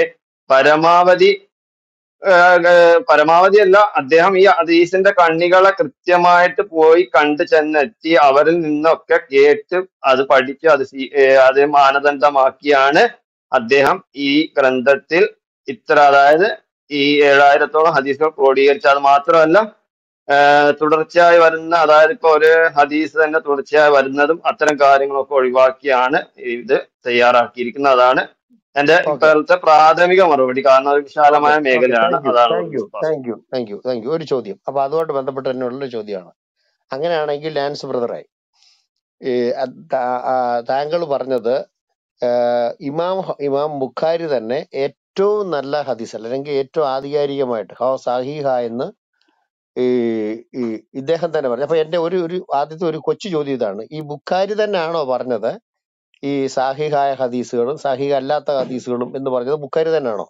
പരമാവധി ഏഹ് ഏഹ് പരമാവധി അല്ല അദ്ദേഹം ഈ ഹദീസിന്റെ കണ്ണികളെ കൃത്യമായിട്ട് പോയി കണ്ടു ചെന്നെത്തി അവരിൽ നിന്നൊക്കെ കേട്ട് അത് പഠിച്ച് അത് സ്വീ- ഏഹ് അത് മാനദണ്ഡമാക്കിയാണ് അദ്ദേഹം ഈ ഗ്രന്ഥത്തിൽ ഇത്ര അതായത് ഈ ഏഴായിരത്തോളം ഹദീസുകൾ ക്രോഡീകരിച്ചത് അത് മാത്രമല്ല ആഹ് തുടർച്ചയായി വരുന്ന അതായത് ഇപ്പൊ ഒരു ഹദീസ് തന്നെ തുടർച്ചയായി വരുന്നതും അത്തരം കാര്യങ്ങളൊക്കെ ഒഴിവാക്കിയാണ് ഇത് തയ്യാറാക്കിയിരിക്കുന്നത് അതാണ് എന്റെ ഓക്കെ ഇപ്പോഴത്തെ പ്രാഥമിക മറുപടി കാരണം ഒരു വിശാലമായ ഓക്കെ ഓക്കെ മേഖലയാണ് താങ്ക് യു അതാണ് thank you Varghese pastor thank you thank you thank you ഒരു ചോദ്യം അപ്പൊ അതുമായിട്ട് ബന്ധപ്പെട്ട് തന്നെയുള്ള ഒരു ചോദ്യമാണ് അങ്ങനെയാണെങ്കിൽ ലാൻസ് ബ്രദറായി ഈ അത് താ- ആ, താങ്കൾ പറഞ്ഞത് ആഹ് ഇമാം ഹ- ഇമാം ബുഖാരി തന്നെ ഏറ്റവും നല്ല ഹദീസ് അല്ലെങ്കിൽ ഏറ്റവും ആധികാരികമായിട്ട് ഹോ സഹീഹ എന്ന് ഈ ഈ ഇദ്ദേഹം തന്നെ പറഞ്ഞു അപ്പൊ എന്റെ ഒരു ഒരു ആദ്യത്തെ ഒരു കൊച്ചു ചോദ്യം ഇതാണ് ഈ ബുഖാരി തന്നെയാണോ പറഞ്ഞത് ഈ സാഹിഹായ ഹദീസുകളും സാഹിഹ അല്ലാത്ത ഹദീസുകളും എന്ന് പറഞ്ഞത് ബുഖാരി തന്നെയാണോ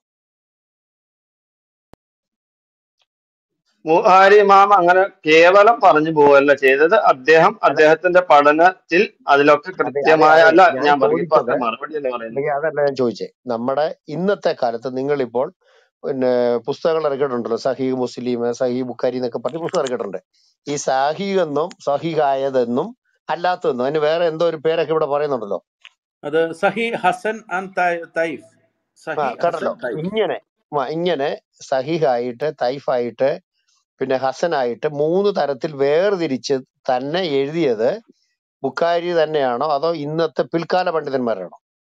മുഹാരി ഇമാം അങ്ങനെ കേവലം പറഞ്ഞു പോവല്ല ചെയ്തത് അദ്ദേഹം അല്ല അദ്ദേഹത്തിന്റെ പഠനത്തിൽ അതിലൊക്കെ അതെ അതെ കൃത്യമായ അതെ അല്ല ഞാൻ ഞാൻ വർഗീസ് ചോദിച്ചത് പാസ്റ്റർ മറുപടി അല്ലേ പറയുന്നത് അല്ലെങ്കിൽ അതല്ല ഞാൻ ചോദിച്ചേ നമ്മുടെ ഇന്നത്തെ കാലത്ത് നിങ്ങളിപ്പോൾ പിന്നെ പുസ്തകങ്ങൾ ഇറക്കിയിട്ടുണ്ടല്ലോ സഹീഹ് മുസ്ലിം സഹീഹ് ബുഖാരി എന്നൊക്കെ പറഞ്ഞ് പുസ്തകം ഇറക്കിയിട്ടുണ്ട് ഈ സാഹിഹ് എന്നും സഹീഹായതെന്നും അല്ലാത്തതെന്നും അതിന് വേറെ എന്തോ ഒരു പേരൊക്കെ ഇവിടെ പറയുന്നുണ്ടല്ലോ അത് സഹി ഹസൻ ആൻഡ് തൈഫ് ആ സഹി ഹസൻ കേട്ടല്ലോ തൈഫ് ഇങ്ങനെ ആ, ഇങ്ങനെ സഹീഹായിട്ട് തൈഫായിട്ട് പിന്നെ ഹസനായിട്ട് മൂന്ന് തരത്തിൽ വേർതിരിച്ച് തന്നെ എഴുതിയത് ബുഖാരി തന്നെയാണോ അതോ ഇന്നത്തെ പിൽക്കാല പണ്ഡിതന്മാരാണോ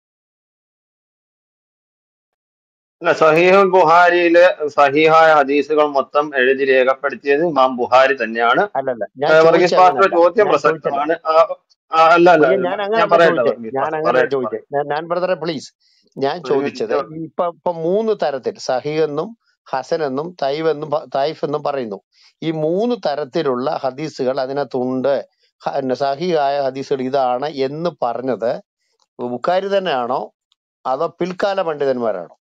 അല്ല സഹീഹുൽ ബുഹാരിയിലെ സഹീഹായ ഹദീസുകൾ മൊത്തം എഴുതി രേഖപ്പെടുത്തിയത് ഇമാം ബുഹാരി തന്നെയാണ് അല്ലല്ല ഞാൻ ഏഹ് വർഗീസ് ചോദിച്ച പാസ്റ്റർ അങ്ങനല്ല ചോദ്യം ഞാൻ ചോദിച്ചല്ല പ്രസക്തമാണ് ആ, ആ, അല്ല അല്ല അയ്യോ അല്ല. ഞാൻ ഞാൻ അങ്ങനല്ല പറയട്ടെ ചോദിച്ചേ വർഗീസ് ഞാൻ പാസ്റ്റർ അങ്ങനല്ല പറയട്ടെ ചോദിച്ചേ പറയട്ടെ ഞാൻ ഞാൻ ബ്രദറെ പ്ലീസ് ഞാൻ ഒരു ചോദിച്ചത് മിനിറ്റ് ഈ ഇപ്പൊ ഇപ്പൊ മൂന്ന് തരത്തിൽ സഹീഹ് എന്നും ഹസൻ എന്നും തൈവ് എന്നും പ- തൈഫ് എന്നും പറയുന്നു ഈ മൂന്ന് തരത്തിലുള്ള ഹദീസുകൾ അതിനകത്തുണ്ട് ഹ- പിന്നെ സഹീഹായ ഹദീസുകൾ ഇതാണ് എന്ന് പറഞ്ഞത് ബുഖാരി തന്നെയാണോ അതോ പിൽക്കാല പണ്ഡിതന്മാരാണോ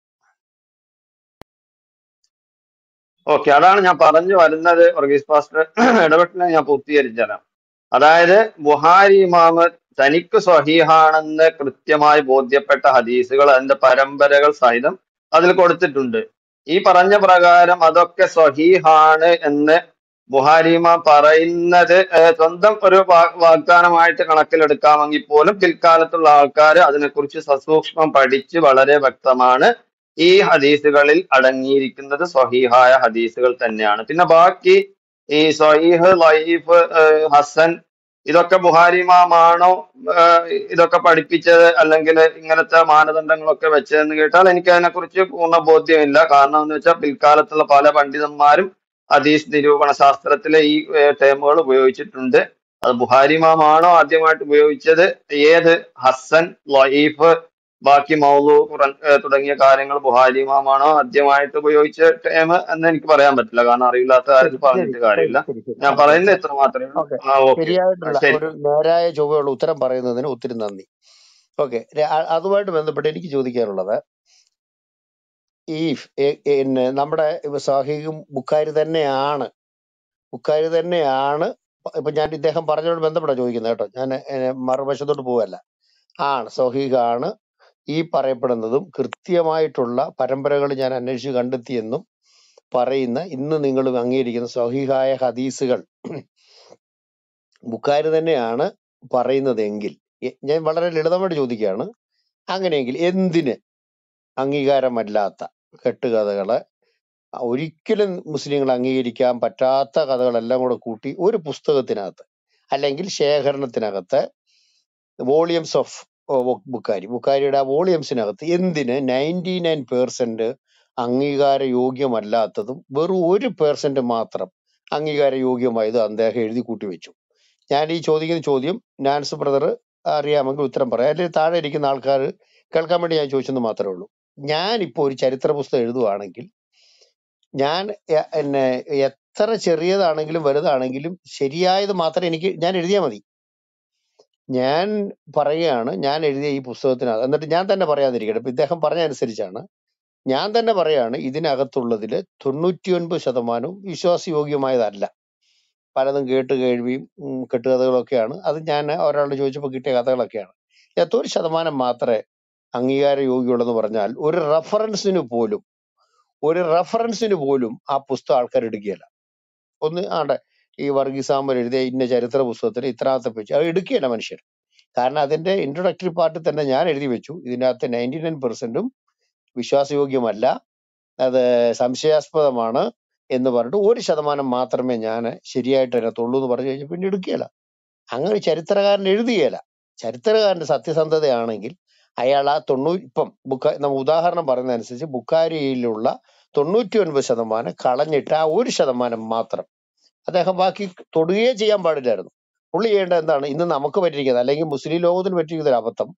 ഓക്കെ അതാണ് ഞാൻ പറഞ്ഞു വരുന്നത് വർഗീസ് പാസ്റ്റർ ഇടപെട്ടില്ല ഞാൻ പൂർത്തീകരിച്ചു തരാം അതായത് ബുഹാരി ഇമാമ് തനിക്ക് സ്വഹീഹാണെന്ന് കൃത്യമായി ബോധ്യപ്പെട്ട ഹദീസുകൾ അതിന്റെ പരമ്പരകൾ സഹിതം അതിൽ കൊടുത്തിട്ടുണ്ട് ഈ പറഞ്ഞ പ്രകാരം അതൊക്കെ സ്വഹീഹാണ് എന്ന് ബുഹാരി ഇമാം പറയുന്നത് ഏഹ്, സ്വന്തം ഒരു വാ- വാഗ്ദാനമായിട്ട് കണക്കിലെടുക്കാമെങ്കിൽ പോലും പിൽക്കാലത്തുള്ള ആൾക്കാർ അതിനെക്കുറിച്ച് സസൂക്ഷ്മം പഠിച്ച് വളരെ വ്യക്തമാണ് ഈ ഹദീസുകളിൽ അടങ്ങിയിരിക്കുന്നത് സ്വഹീഹായ ഹദീസുകൾ തന്നെയാണ് പിന്നെ ബാക്കി ഈ സ്വഹീഹ് ലൈഫ് ഹസൻ ഇതൊക്കെ ബുഹാരി ഇമാമാണോ ഏഹ് ഇതൊക്കെ പഠിപ്പിച്ചത് അല്ലെങ്കിൽ ഇങ്ങനത്തെ മാനദണ്ഡങ്ങളൊക്കെ വെച്ചതെന്ന് കേട്ടാൽ എനിക്ക് അതിനെക്കുറിച്ച് പൂർണ്ണ ബോധ്യമില്ല കാരണം എന്ന് വെച്ചാൽ പിൽക്കാലത്തുള്ള പല പണ്ഡിതന്മാരും ഹദീസ് നിരൂപണ ശാസ്ത്രത്തിലെ ഈ ടേമുകൾ ഉപയോഗിച്ചിട്ടുണ്ട് അത് ബുഹാരി ഇമാമാണോ ആദ്യമായിട്ട് ഉപയോഗിച്ചത് ഏത് ഹസൻ ലൈഫ് ബാക്കി മൗലു ഖുറൻ ഏഹ് തുടങ്ങിയ കാര്യങ്ങൾ ബുഹാരി ഇമാമാണോ ആദ്യമായിട്ട് ഉപയോഗിച്ച ടേം എന്ന് എനിക്ക് പറയാൻ പറ്റില്ല കാരണം അറിയില്ലാത്ത ശരി കാര്യത്തിൽ ശരി പറഞ്ഞിട്ട് ശരി കാര്യമില്ല ശരി ശരി ഞാൻ ഓക്കെ പറയുന്നത് ഓക്കെ ഇത്ര മാത്രമേ ഉള്ളൂ ഓക്കെ ആ ഓക്കെ ശരിയായിട്ടുള്ള ശരി ഒരു നേരായ ചൊവ്വയുള്ള ഉത്തരം പറയുന്നതിന് ഒത്തിരി നന്ദി ഓക്കെ അതുമായിട്ട് ബന്ധപ്പെട്ട് എനിക്ക് ചോദിക്കാനുള്ളത് ഈ എ- പിന്നെ നമ്മുടെ സാഹിയും ബുക്കാരി തന്നെയാണ് ബുക്കാരി തന്നെയാണ് ഇപ്പൊ ഞാൻ ഇദ്ദേഹം പറഞ്ഞോട് ബന്ധപ്പെട്ടാ ചോദിക്കുന്നത് കേട്ടോ ഞാൻ ഏഹ്, മറുവശത്തോട്ട് പോവല്ല ആണ് സഹീഹാണ് ഈ പറയപ്പെടുന്നതും കൃത്യമായിട്ടുള്ള പരമ്പരകൾ ഞാൻ അന്വേഷിച്ച് കണ്ടെത്തിയെന്നും പറയുന്ന ഇന്ന് നിങ്ങൾ അംഗീകരിക്കുന്ന സഹീഹായ ഹദീസുകൾ ബുക്കാരി തന്നെയാണ് പറയുന്നതെങ്കിൽ എ- ഞാൻ വളരെ ലളിതമായിട്ട് ചോദിക്കുകയാണ് അങ്ങനെയെങ്കിൽ എന്തിന് അംഗീകാരമല്ലാത്ത കെട്ടുകഥകള് ഒരിക്കലും മുസ്ലിങ്ങൾ അംഗീകരിക്കാൻ പറ്റാത്ത കഥകളെല്ലാം കൂടെ കൂട്ടി ഒരു പുസ്തകത്തിനകത്ത് അല്ലെങ്കിൽ ശേഖരണത്തിനകത്ത് വോളിയംസ് ഓഫ് ബുക്കാരി ബുക്കാരിയുടെ ആ വോളിയംസിനകത്ത് എന്തിന് നയൻറ്റി നയൻ പേഴ്സെന്റ് അംഗീകാര യോഗ്യമല്ലാത്തതും വെറും ഒരു പേഴ്സെന്റ് മാത്രം അംഗീകാര യോഗ്യമായത് അദ്ദേഹം എഴുതി കൂട്ടി വെച്ചു ഞാൻ ഈ ചോദിക്കുന്ന ചോദ്യം നാൻസ് ബ്രദർ അറിയാമെങ്കിൽ ഉത്തരം പറയാം അല്ലെങ്കിൽ താഴെ ഇരിക്കുന്ന ആൾക്കാർ കേൾക്കാൻ വേണ്ടി ഞാൻ ചോദിച്ചെന്ന് മാത്രമേ ഉള്ളൂ ഞാൻ ഇപ്പോൾ ഒരു ചരിത്ര പുസ്തകം എഴുതുവാണെങ്കിൽ ഞാൻ എ- എന്നെ എത്ര ചെറിയതാണെങ്കിലും വലുതാണെങ്കിലും ശരിയായത് മാത്രം എനിക്ക് ഞാൻ എഴുതിയാൽ മതി ഞാൻ പറയുകയാണ് ഞാൻ എഴുതിയ ഈ പുസ്തകത്തിനകത്ത് എന്നിട്ട് ഞാൻ തന്നെ പറയാതിരിക്കട്ടെ ഇപ്പൊ ഇദ്ദേഹം പറഞ്ഞ അനുസരിച്ചാണ് ഞാൻ തന്നെ പറയാണ് ഇതിനകത്തുള്ളതിൽ തൊണ്ണൂറ്റിയൊൻപത് ശതമാനവും വിശ്വാസയോഗ്യമായതല്ല പലതും കേട്ട് കേൾവിയും ഉം, കെട്ടുകഥകളൊക്കെയാണ് അത് ഞാൻ ഒരാളോട് ചോദിച്ചപ്പോൾ കിട്ടിയ കഥകളൊക്കെയാണ് ഇതിനകത്ത് ഒരു ശതമാനം മാത്രമേ അംഗീകാര യോഗ്യമുള്ളതെന്ന് പറഞ്ഞാൽ ഒരു റെഫറൻസിന് പോലും ഒരു റെഫറൻസിന് പോലും ആ പുസ്തകം ആൾക്കാർ എടുക്കുകയില്ല ഒന്ന് ആണ്ടെ ഈ വർഗീസാമൻ എഴുതിയ ഇന്ന ചരിത്ര പുസ്തകത്തിൽ ഇത്രാമത്തെ പേജ് അത് എടുക്കുകയില്ല മനുഷ്യർ കാരണം അതിന്റെ ഇൻട്രൊഡക്ടറി പാർട്ടിൽ തന്നെ ഞാൻ എഴുതി വെച്ചു ഇതിനകത്ത് നയൻറ്റി നയൻ പെർസെന്റും വിശ്വാസയോഗ്യമല്ല അത് സംശയാസ്പദമാണ് എന്ന് പറഞ്ഞിട്ട് ഒരു ശതമാനം മാത്രമേ ഞാൻ ശരിയായിട്ട് അതിനകത്തുള്ളൂ എന്ന് പറഞ്ഞു കഴിഞ്ഞാൽ പിന്നെ എടുക്കുകയില്ല അങ്ങനെ ചരിത്രകാരൻ എഴുതുകയില്ല ചരിത്രകാരന്റെ സത്യസന്ധതയാണെങ്കിൽ അയാൾ ആ തൊണ്ണൂറ്റി ഇപ്പം ബുക്ക നമ്മൾ ഉദാഹരണം പറയുന്ന അനുസരിച്ച് ബുക്കാരിയിലുള്ള തൊണ്ണൂറ്റി ഒൻപത് ശതമാനം കളഞ്ഞിട്ട് ആ ഒരു ശതമാനം മാത്രം അദ്ദേഹം ബാക്കി തൊടുകയേ ചെയ്യാൻ പാടില്ലായിരുന്നു പുള്ളി ചെയ്യേണ്ടത് എന്താണ് ഇന്ന് നമുക്ക് പറ്റിയിരിക്കുന്നത് അല്ലെങ്കിൽ മുസ്ലിം ലോകത്തിന് പറ്റിയിരിക്കുന്ന ഒരു അബദ്ധം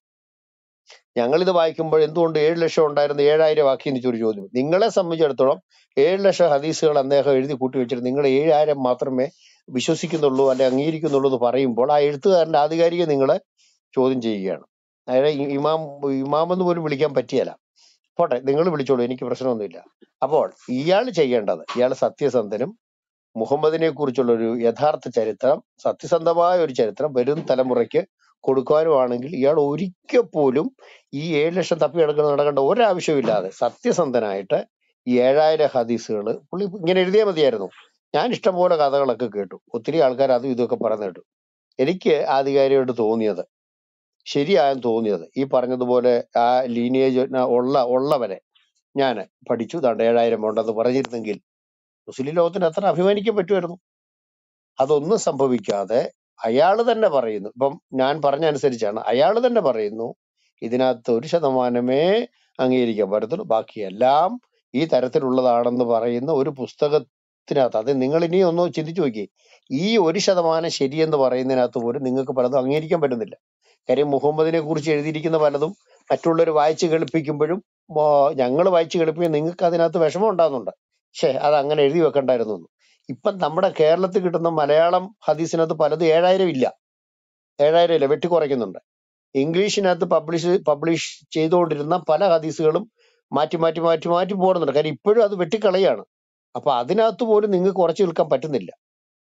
ഞങ്ങൾ ഇത് വായിക്കുമ്പോൾ എന്തുകൊണ്ട് ഏഴ് ലക്ഷം ഉണ്ടായിരുന്നു ഏഴായിരം ആക്കി എന്ന് ഒരു ചോദ്യം നിങ്ങളെ സംബന്ധിച്ചിടത്തോളം ഏഴ് ലക്ഷം ഹദീസുകൾ അദ്ദേഹം എഴുതി കൂട്ടി വെച്ചിട്ട് നിങ്ങൾ ഏഴായിരം മാത്രമേ വിശ്വസിക്കുന്നുള്ളൂ അല്ലെ അംഗീകരിക്കുന്നുള്ളൂ എന്ന് പറയുമ്പോൾ ആ എഴുത്തുകാരന്റെ ആധികാരിക നിങ്ങളെ ചോദ്യം ചെയ്യുകയാണ് അതായത് ഇ- ഇമാം ഇമാം എന്ന് പോലും വിളിക്കാൻ പറ്റിയല്ല പോട്ടെ നിങ്ങൾ വിളിച്ചോളൂ എനിക്ക് പ്രശ്നമൊന്നുമില്ല അപ്പോൾ ഇയാൾ ചെയ്യേണ്ടത് ഇയാൾ സത്യസന്ധനും മുഹമ്മദിനെ കുറിച്ചുള്ള ഒരു യഥാർത്ഥ ചരിത്രം സത്യസന്ധമായ ഒരു ചരിത്രം വരും തലമുറയ്ക്ക് കൊടുക്കുവാനുമാണെങ്കിൽ ഇയാൾ ഒരിക്കൽ പോലും ഈ ഏഴ് ലക്ഷം തപ്പി കിടക്കുന്ന നടക്കേണ്ട ഒരാവശ്യമില്ലാതെ സത്യസന്ധനായിട്ട് ഈ ഏഴായിരം ഹദീസുകൾ പുള്ളി ഇങ്ങനെ എഴുതിയാൽ മതിയായിരുന്നു ഞാൻ ഇഷ്ടംപോലെ കഥകളൊക്കെ കേട്ടു ഒത്തിരി ആൾക്കാർ അതും ഇതൊക്കെ പറഞ്ഞു കേട്ടു എനിക്ക് ആധികാരികമായിട്ട് തോന്നിയത് ശരിയായെന്ന് തോന്നിയത് ഈ പറഞ്ഞതുപോലെ ആ ലീനിയേജ് ഉള്ള ഉള്ളവരെ ഞാൻ പഠിച്ചു ദാണ്ട് ഏഴായിരം ഉണ്ടെന്ന് പറഞ്ഞിരുന്നെങ്കിൽ മുസ്ലിം ലോകത്തിന് അത്ര അഭിമാനിക്കാൻ പറ്റുമായിരുന്നു അതൊന്നും സംഭവിക്കാതെ അയാൾ തന്നെ പറയുന്നു ഇപ്പം ഞാൻ പറഞ്ഞ അനുസരിച്ചാണ് അയാൾ തന്നെ പറയുന്നു ഇതിനകത്ത് ഒരു ശതമാനമേ അംഗീകരിക്കാൻ പറ്റത്തുള്ളൂ ബാക്കിയെല്ലാം ഈ തരത്തിലുള്ളതാണെന്ന് പറയുന്ന ഒരു പുസ്തകത്തിനകത്ത് അത് നിങ്ങൾ ഇനി ഒന്ന് ചിന്തിച്ചു നോക്കി ഈ ഒരു ശതമാനം ശരിയെന്ന് പറയുന്നതിനകത്ത് പോലും നിങ്ങൾക്ക് പലതും അംഗീകരിക്കാൻ പറ്റുന്നില്ല കാര്യം മുഹമ്മദിനെ കുറിച്ച് എഴുതിയിരിക്കുന്ന പലതും മറ്റുള്ളവർ വായിച്ച് കേൾപ്പിക്കുമ്പോഴും ഞങ്ങൾ വായിച്ച് കേൾപ്പിക്കുമ്പോൾ നിങ്ങൾക്ക് അതിനകത്ത് വിഷമം ഉണ്ടാകുന്നുണ്ട് പക്ഷേ അത് അങ്ങനെ എഴുതി വെക്കണ്ടായിരുന്നു എന്ന്. ഇപ്പം നമ്മുടെ കേരളത്തിൽ കിട്ടുന്ന മലയാളം ഹദീസിനകത്ത് പലതും ഏഴായിരം ഇല്ല ഏഴായിരം ഇല്ല വെട്ടിക്കുറയ്ക്കുന്നുണ്ട് ഇംഗ്ലീഷിനകത്ത് പബ്ലിഷ് പബ്ലിഷ് ചെയ്തുകൊണ്ടിരുന്ന പല ഹദീസുകളും മാറ്റി മാറ്റി മാറ്റി മാറ്റി പോകുന്നുണ്ട് കാര്യം ഇപ്പോഴും അത് വെട്ടിക്കളയാണ് അപ്പൊ അതിനകത്ത് പോലും നിങ്ങൾക്ക് കുറച്ച് നിൽക്കാൻ പറ്റുന്നില്ല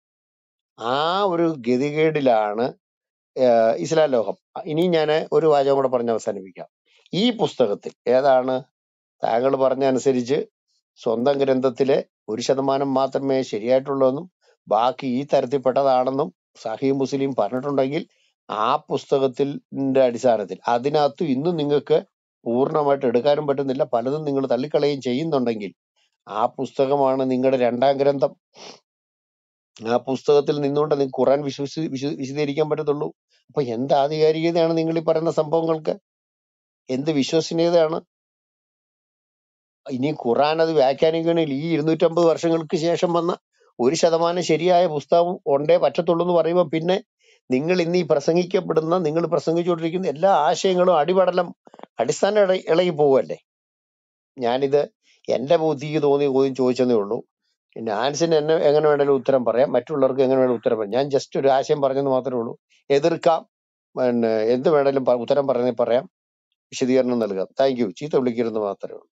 ആ ഒരു ഗതികേടിലാണ് ഏഹ് ഇസ്ലാം ലോകം ഇനി ഞാൻ ഒരു വാചകം കൂടെ പറഞ്ഞ് അവസാനിപ്പിക്കാം ഈ പുസ്തകത്തിൽ ഏതാണ് താങ്കൾ പറഞ്ഞ അനുസരിച്ച് സ്വന്തം ഗ്രന്ഥത്തിലെ ഒരു ശതമാനം മാത്രമേ ശരിയായിട്ടുള്ളൂ ബാക്കി ഈ തരത്തിൽപ്പെട്ടതാണെന്നും സഹി മുസ്ലിം പറഞ്ഞിട്ടുണ്ടെങ്കിൽ ആ പുസ്തകത്തിന്റെ അടിസ്ഥാനത്തിൽ അതിനകത്ത് ഇന്നും നിങ്ങൾക്ക് പൂർണ്ണമായിട്ട് എടുക്കാനും പറ്റുന്നില്ല പലതും നിങ്ങൾ തള്ളിക്കളയുകയും ചെയ്യുന്നുണ്ടെങ്കിൽ ആ പുസ്തകമാണ് നിങ്ങളുടെ രണ്ടാം ഗ്രന്ഥം ആ പുസ്തകത്തിൽ നിന്നുകൊണ്ട് നിങ്ങൾക്ക് ഖുറാൻ വിശ്വസി വിശ- വിശദീകരിക്കാൻ പറ്റത്തുള്ളൂ അപ്പൊ എന്ത് ആധികാരികതയാണ് നിങ്ങൾ ഈ പറയുന്ന സംഭവങ്ങൾക്ക് എന്ത് വിശ്വസനീയതയാണ് ഇനി ഖുറാൻ അത് വ്യാഖ്യാനിക്കണമെങ്കിൽ ഈ ഇരുന്നൂറ്റമ്പത് വർഷങ്ങൾക്ക് ശേഷം വന്ന ഒരു ശതമാനം ശരിയായ പുസ്തകം ഉണ്ടേ പറ്റത്തുള്ളൂ എന്ന് പറയുമ്പോൾ പിന്നെ നിങ്ങൾ ഇന്ന് ഈ പ്രസംഗിക്കപ്പെടുന്ന നിങ്ങൾ പ്രസംഗിച്ചുകൊണ്ടിരിക്കുന്ന എല്ലാ ആശയങ്ങളും അടിപടലം അടിസ്ഥാനം ഇള- ഇളകി പോവല്ലേ ഞാനിത് എന്റെ ബുദ്ധിക്ക് തോന്നിയ ചോദ്യം ചോദിച്ചതേ ഉള്ളൂ നാൻസിന് എന്നെ എങ്ങനെ വേണേലും ഉത്തരം പറയാം മറ്റുള്ളവർക്ക് എങ്ങനെ വേണേലും ഉത്തരം പറയാം ഞാൻ ജസ്റ്റ് ഒരു ആശയം പറഞ്ഞെന്ന് മാത്രമേ ഉള്ളൂ എതിർക്കാം പിന്നെ എന്ത് വേണേലും പ- ഉത്തരം പറഞ്ഞേ പറയാം വിശദീകരണം നൽകാം താങ്ക് യു ചീത്ത വിളിക്കരുത് മാത്രമേ ഉള്ളൂ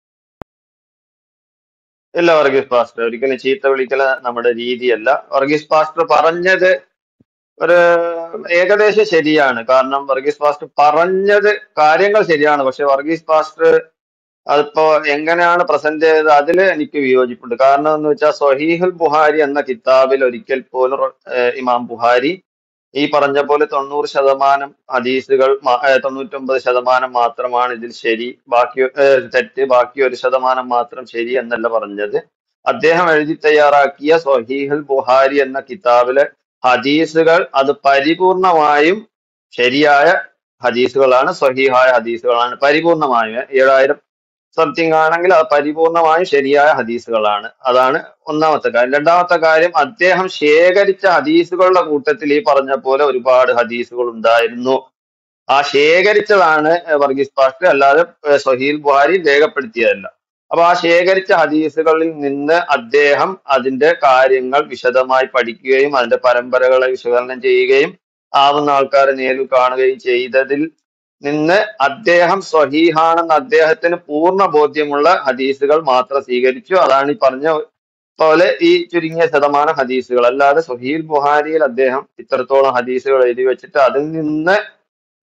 ഇല്ല വർഗീസ് പാസ്റ്റർ ഒരിക്കലും ചീത്ത വിളിക്കല നമ്മുടെ രീതിയല്ല വർഗീസ് പാസ്റ്റർ പറഞ്ഞത് ഒരു ഏകദേശം ശരിയാണ് കാരണം വർഗീസ് പാസ്റ്റർ പറഞ്ഞത് കാര്യങ്ങൾ ശരിയാണ് പക്ഷെ വർഗീസ് പാസ്റ്റർ അതിപ്പോ എങ്ങനെയാണ് പ്രസന്റ് ചെയ്തത് അതിൽ എനിക്ക് വിയോജിപ്പുണ്ട് കാരണം എന്ന് വെച്ചാൽ സൊഹീഹുൽ ബുഹാരി എന്ന കിതാബിൽ ഒരിക്കൽ പോലും ഏഹ്, ഇമാം ബുഹാരി ഈ പറഞ്ഞ പോലെ തൊണ്ണൂറ് ശതമാനം ഹദീസുകൾ മ- ഏഹ്, തൊണ്ണൂറ്റൊമ്പത് ശതമാനം മാത്രമാണ് ഇതിൽ ശരി ബാക്കി ഏഹ്, തെറ്റ് ബാക്കി ഒരു ശതമാനം മാത്രം ശരി എന്നല്ല പറഞ്ഞത് അദ്ദേഹം എഴുതി തയ്യാറാക്കിയ സൊഹീഹുൽ ബുഹാരി എന്ന കിതാബിലെ ഹദീസുകൾ അത് പരിപൂർണമായും ശരിയായ ഹദീസുകളാണ് സ്വഹീഹായ ഹദീസുകളാണ് പരിപൂർണമായും ഏഴായിരം സംതിങ് ആണെങ്കിൽ അത് പരിപൂർണമായും ശരിയായ ഹദീസുകളാണ് അതാണ് ഒന്നാമത്തെ കാര്യം രണ്ടാമത്തെ കാര്യം അദ്ദേഹം ശേഖരിച്ച ഹദീസുകളുടെ കൂട്ടത്തിൽ ഈ പറഞ്ഞ പോലെ ഒരുപാട് ഹദീസുകൾ ഉണ്ടായിരുന്നു ആ ശേഖരിച്ചതാണ് ഏഹ് വർഗീസ് പാസ്റ്റർ അല്ലാതെ ഏഹ് സഹീൽ ബുഹാരി രേഖപ്പെടുത്തിയതല്ല അപ്പൊ ആ ശേഖരിച്ച ഹദീസുകളിൽ നിന്ന് അദ്ദേഹം അതിന്റെ കാര്യങ്ങൾ വിശദമായി പഠിക്കുകയും അതിന്റെ പരമ്പരകളെ വിശകലനം ചെയ്യുകയും ആവുന്ന ആൾക്കാരെ നേരിൽ കാണുകയും ചെയ്തതിൽ നിന്ന് അദ്ദേഹം സ്വഹീഹാണെന്ന് അദ്ദേഹത്തിന് പൂർണ്ണ ബോധ്യമുള്ള ഹദീസുകൾ മാത്രം സ്വീകരിച്ചു അതാണ് ഈ പറഞ്ഞ പോലെ ഈ ചുരുങ്ങിയ ശതമാനം ഹദീസുകൾ അല്ലാതെ സുഹീൽ ബുഹാരിയിൽ അദ്ദേഹം ഇത്രത്തോളം ഹദീസുകൾ എഴുതി വെച്ചിട്ട് അതിൽ നിന്ന്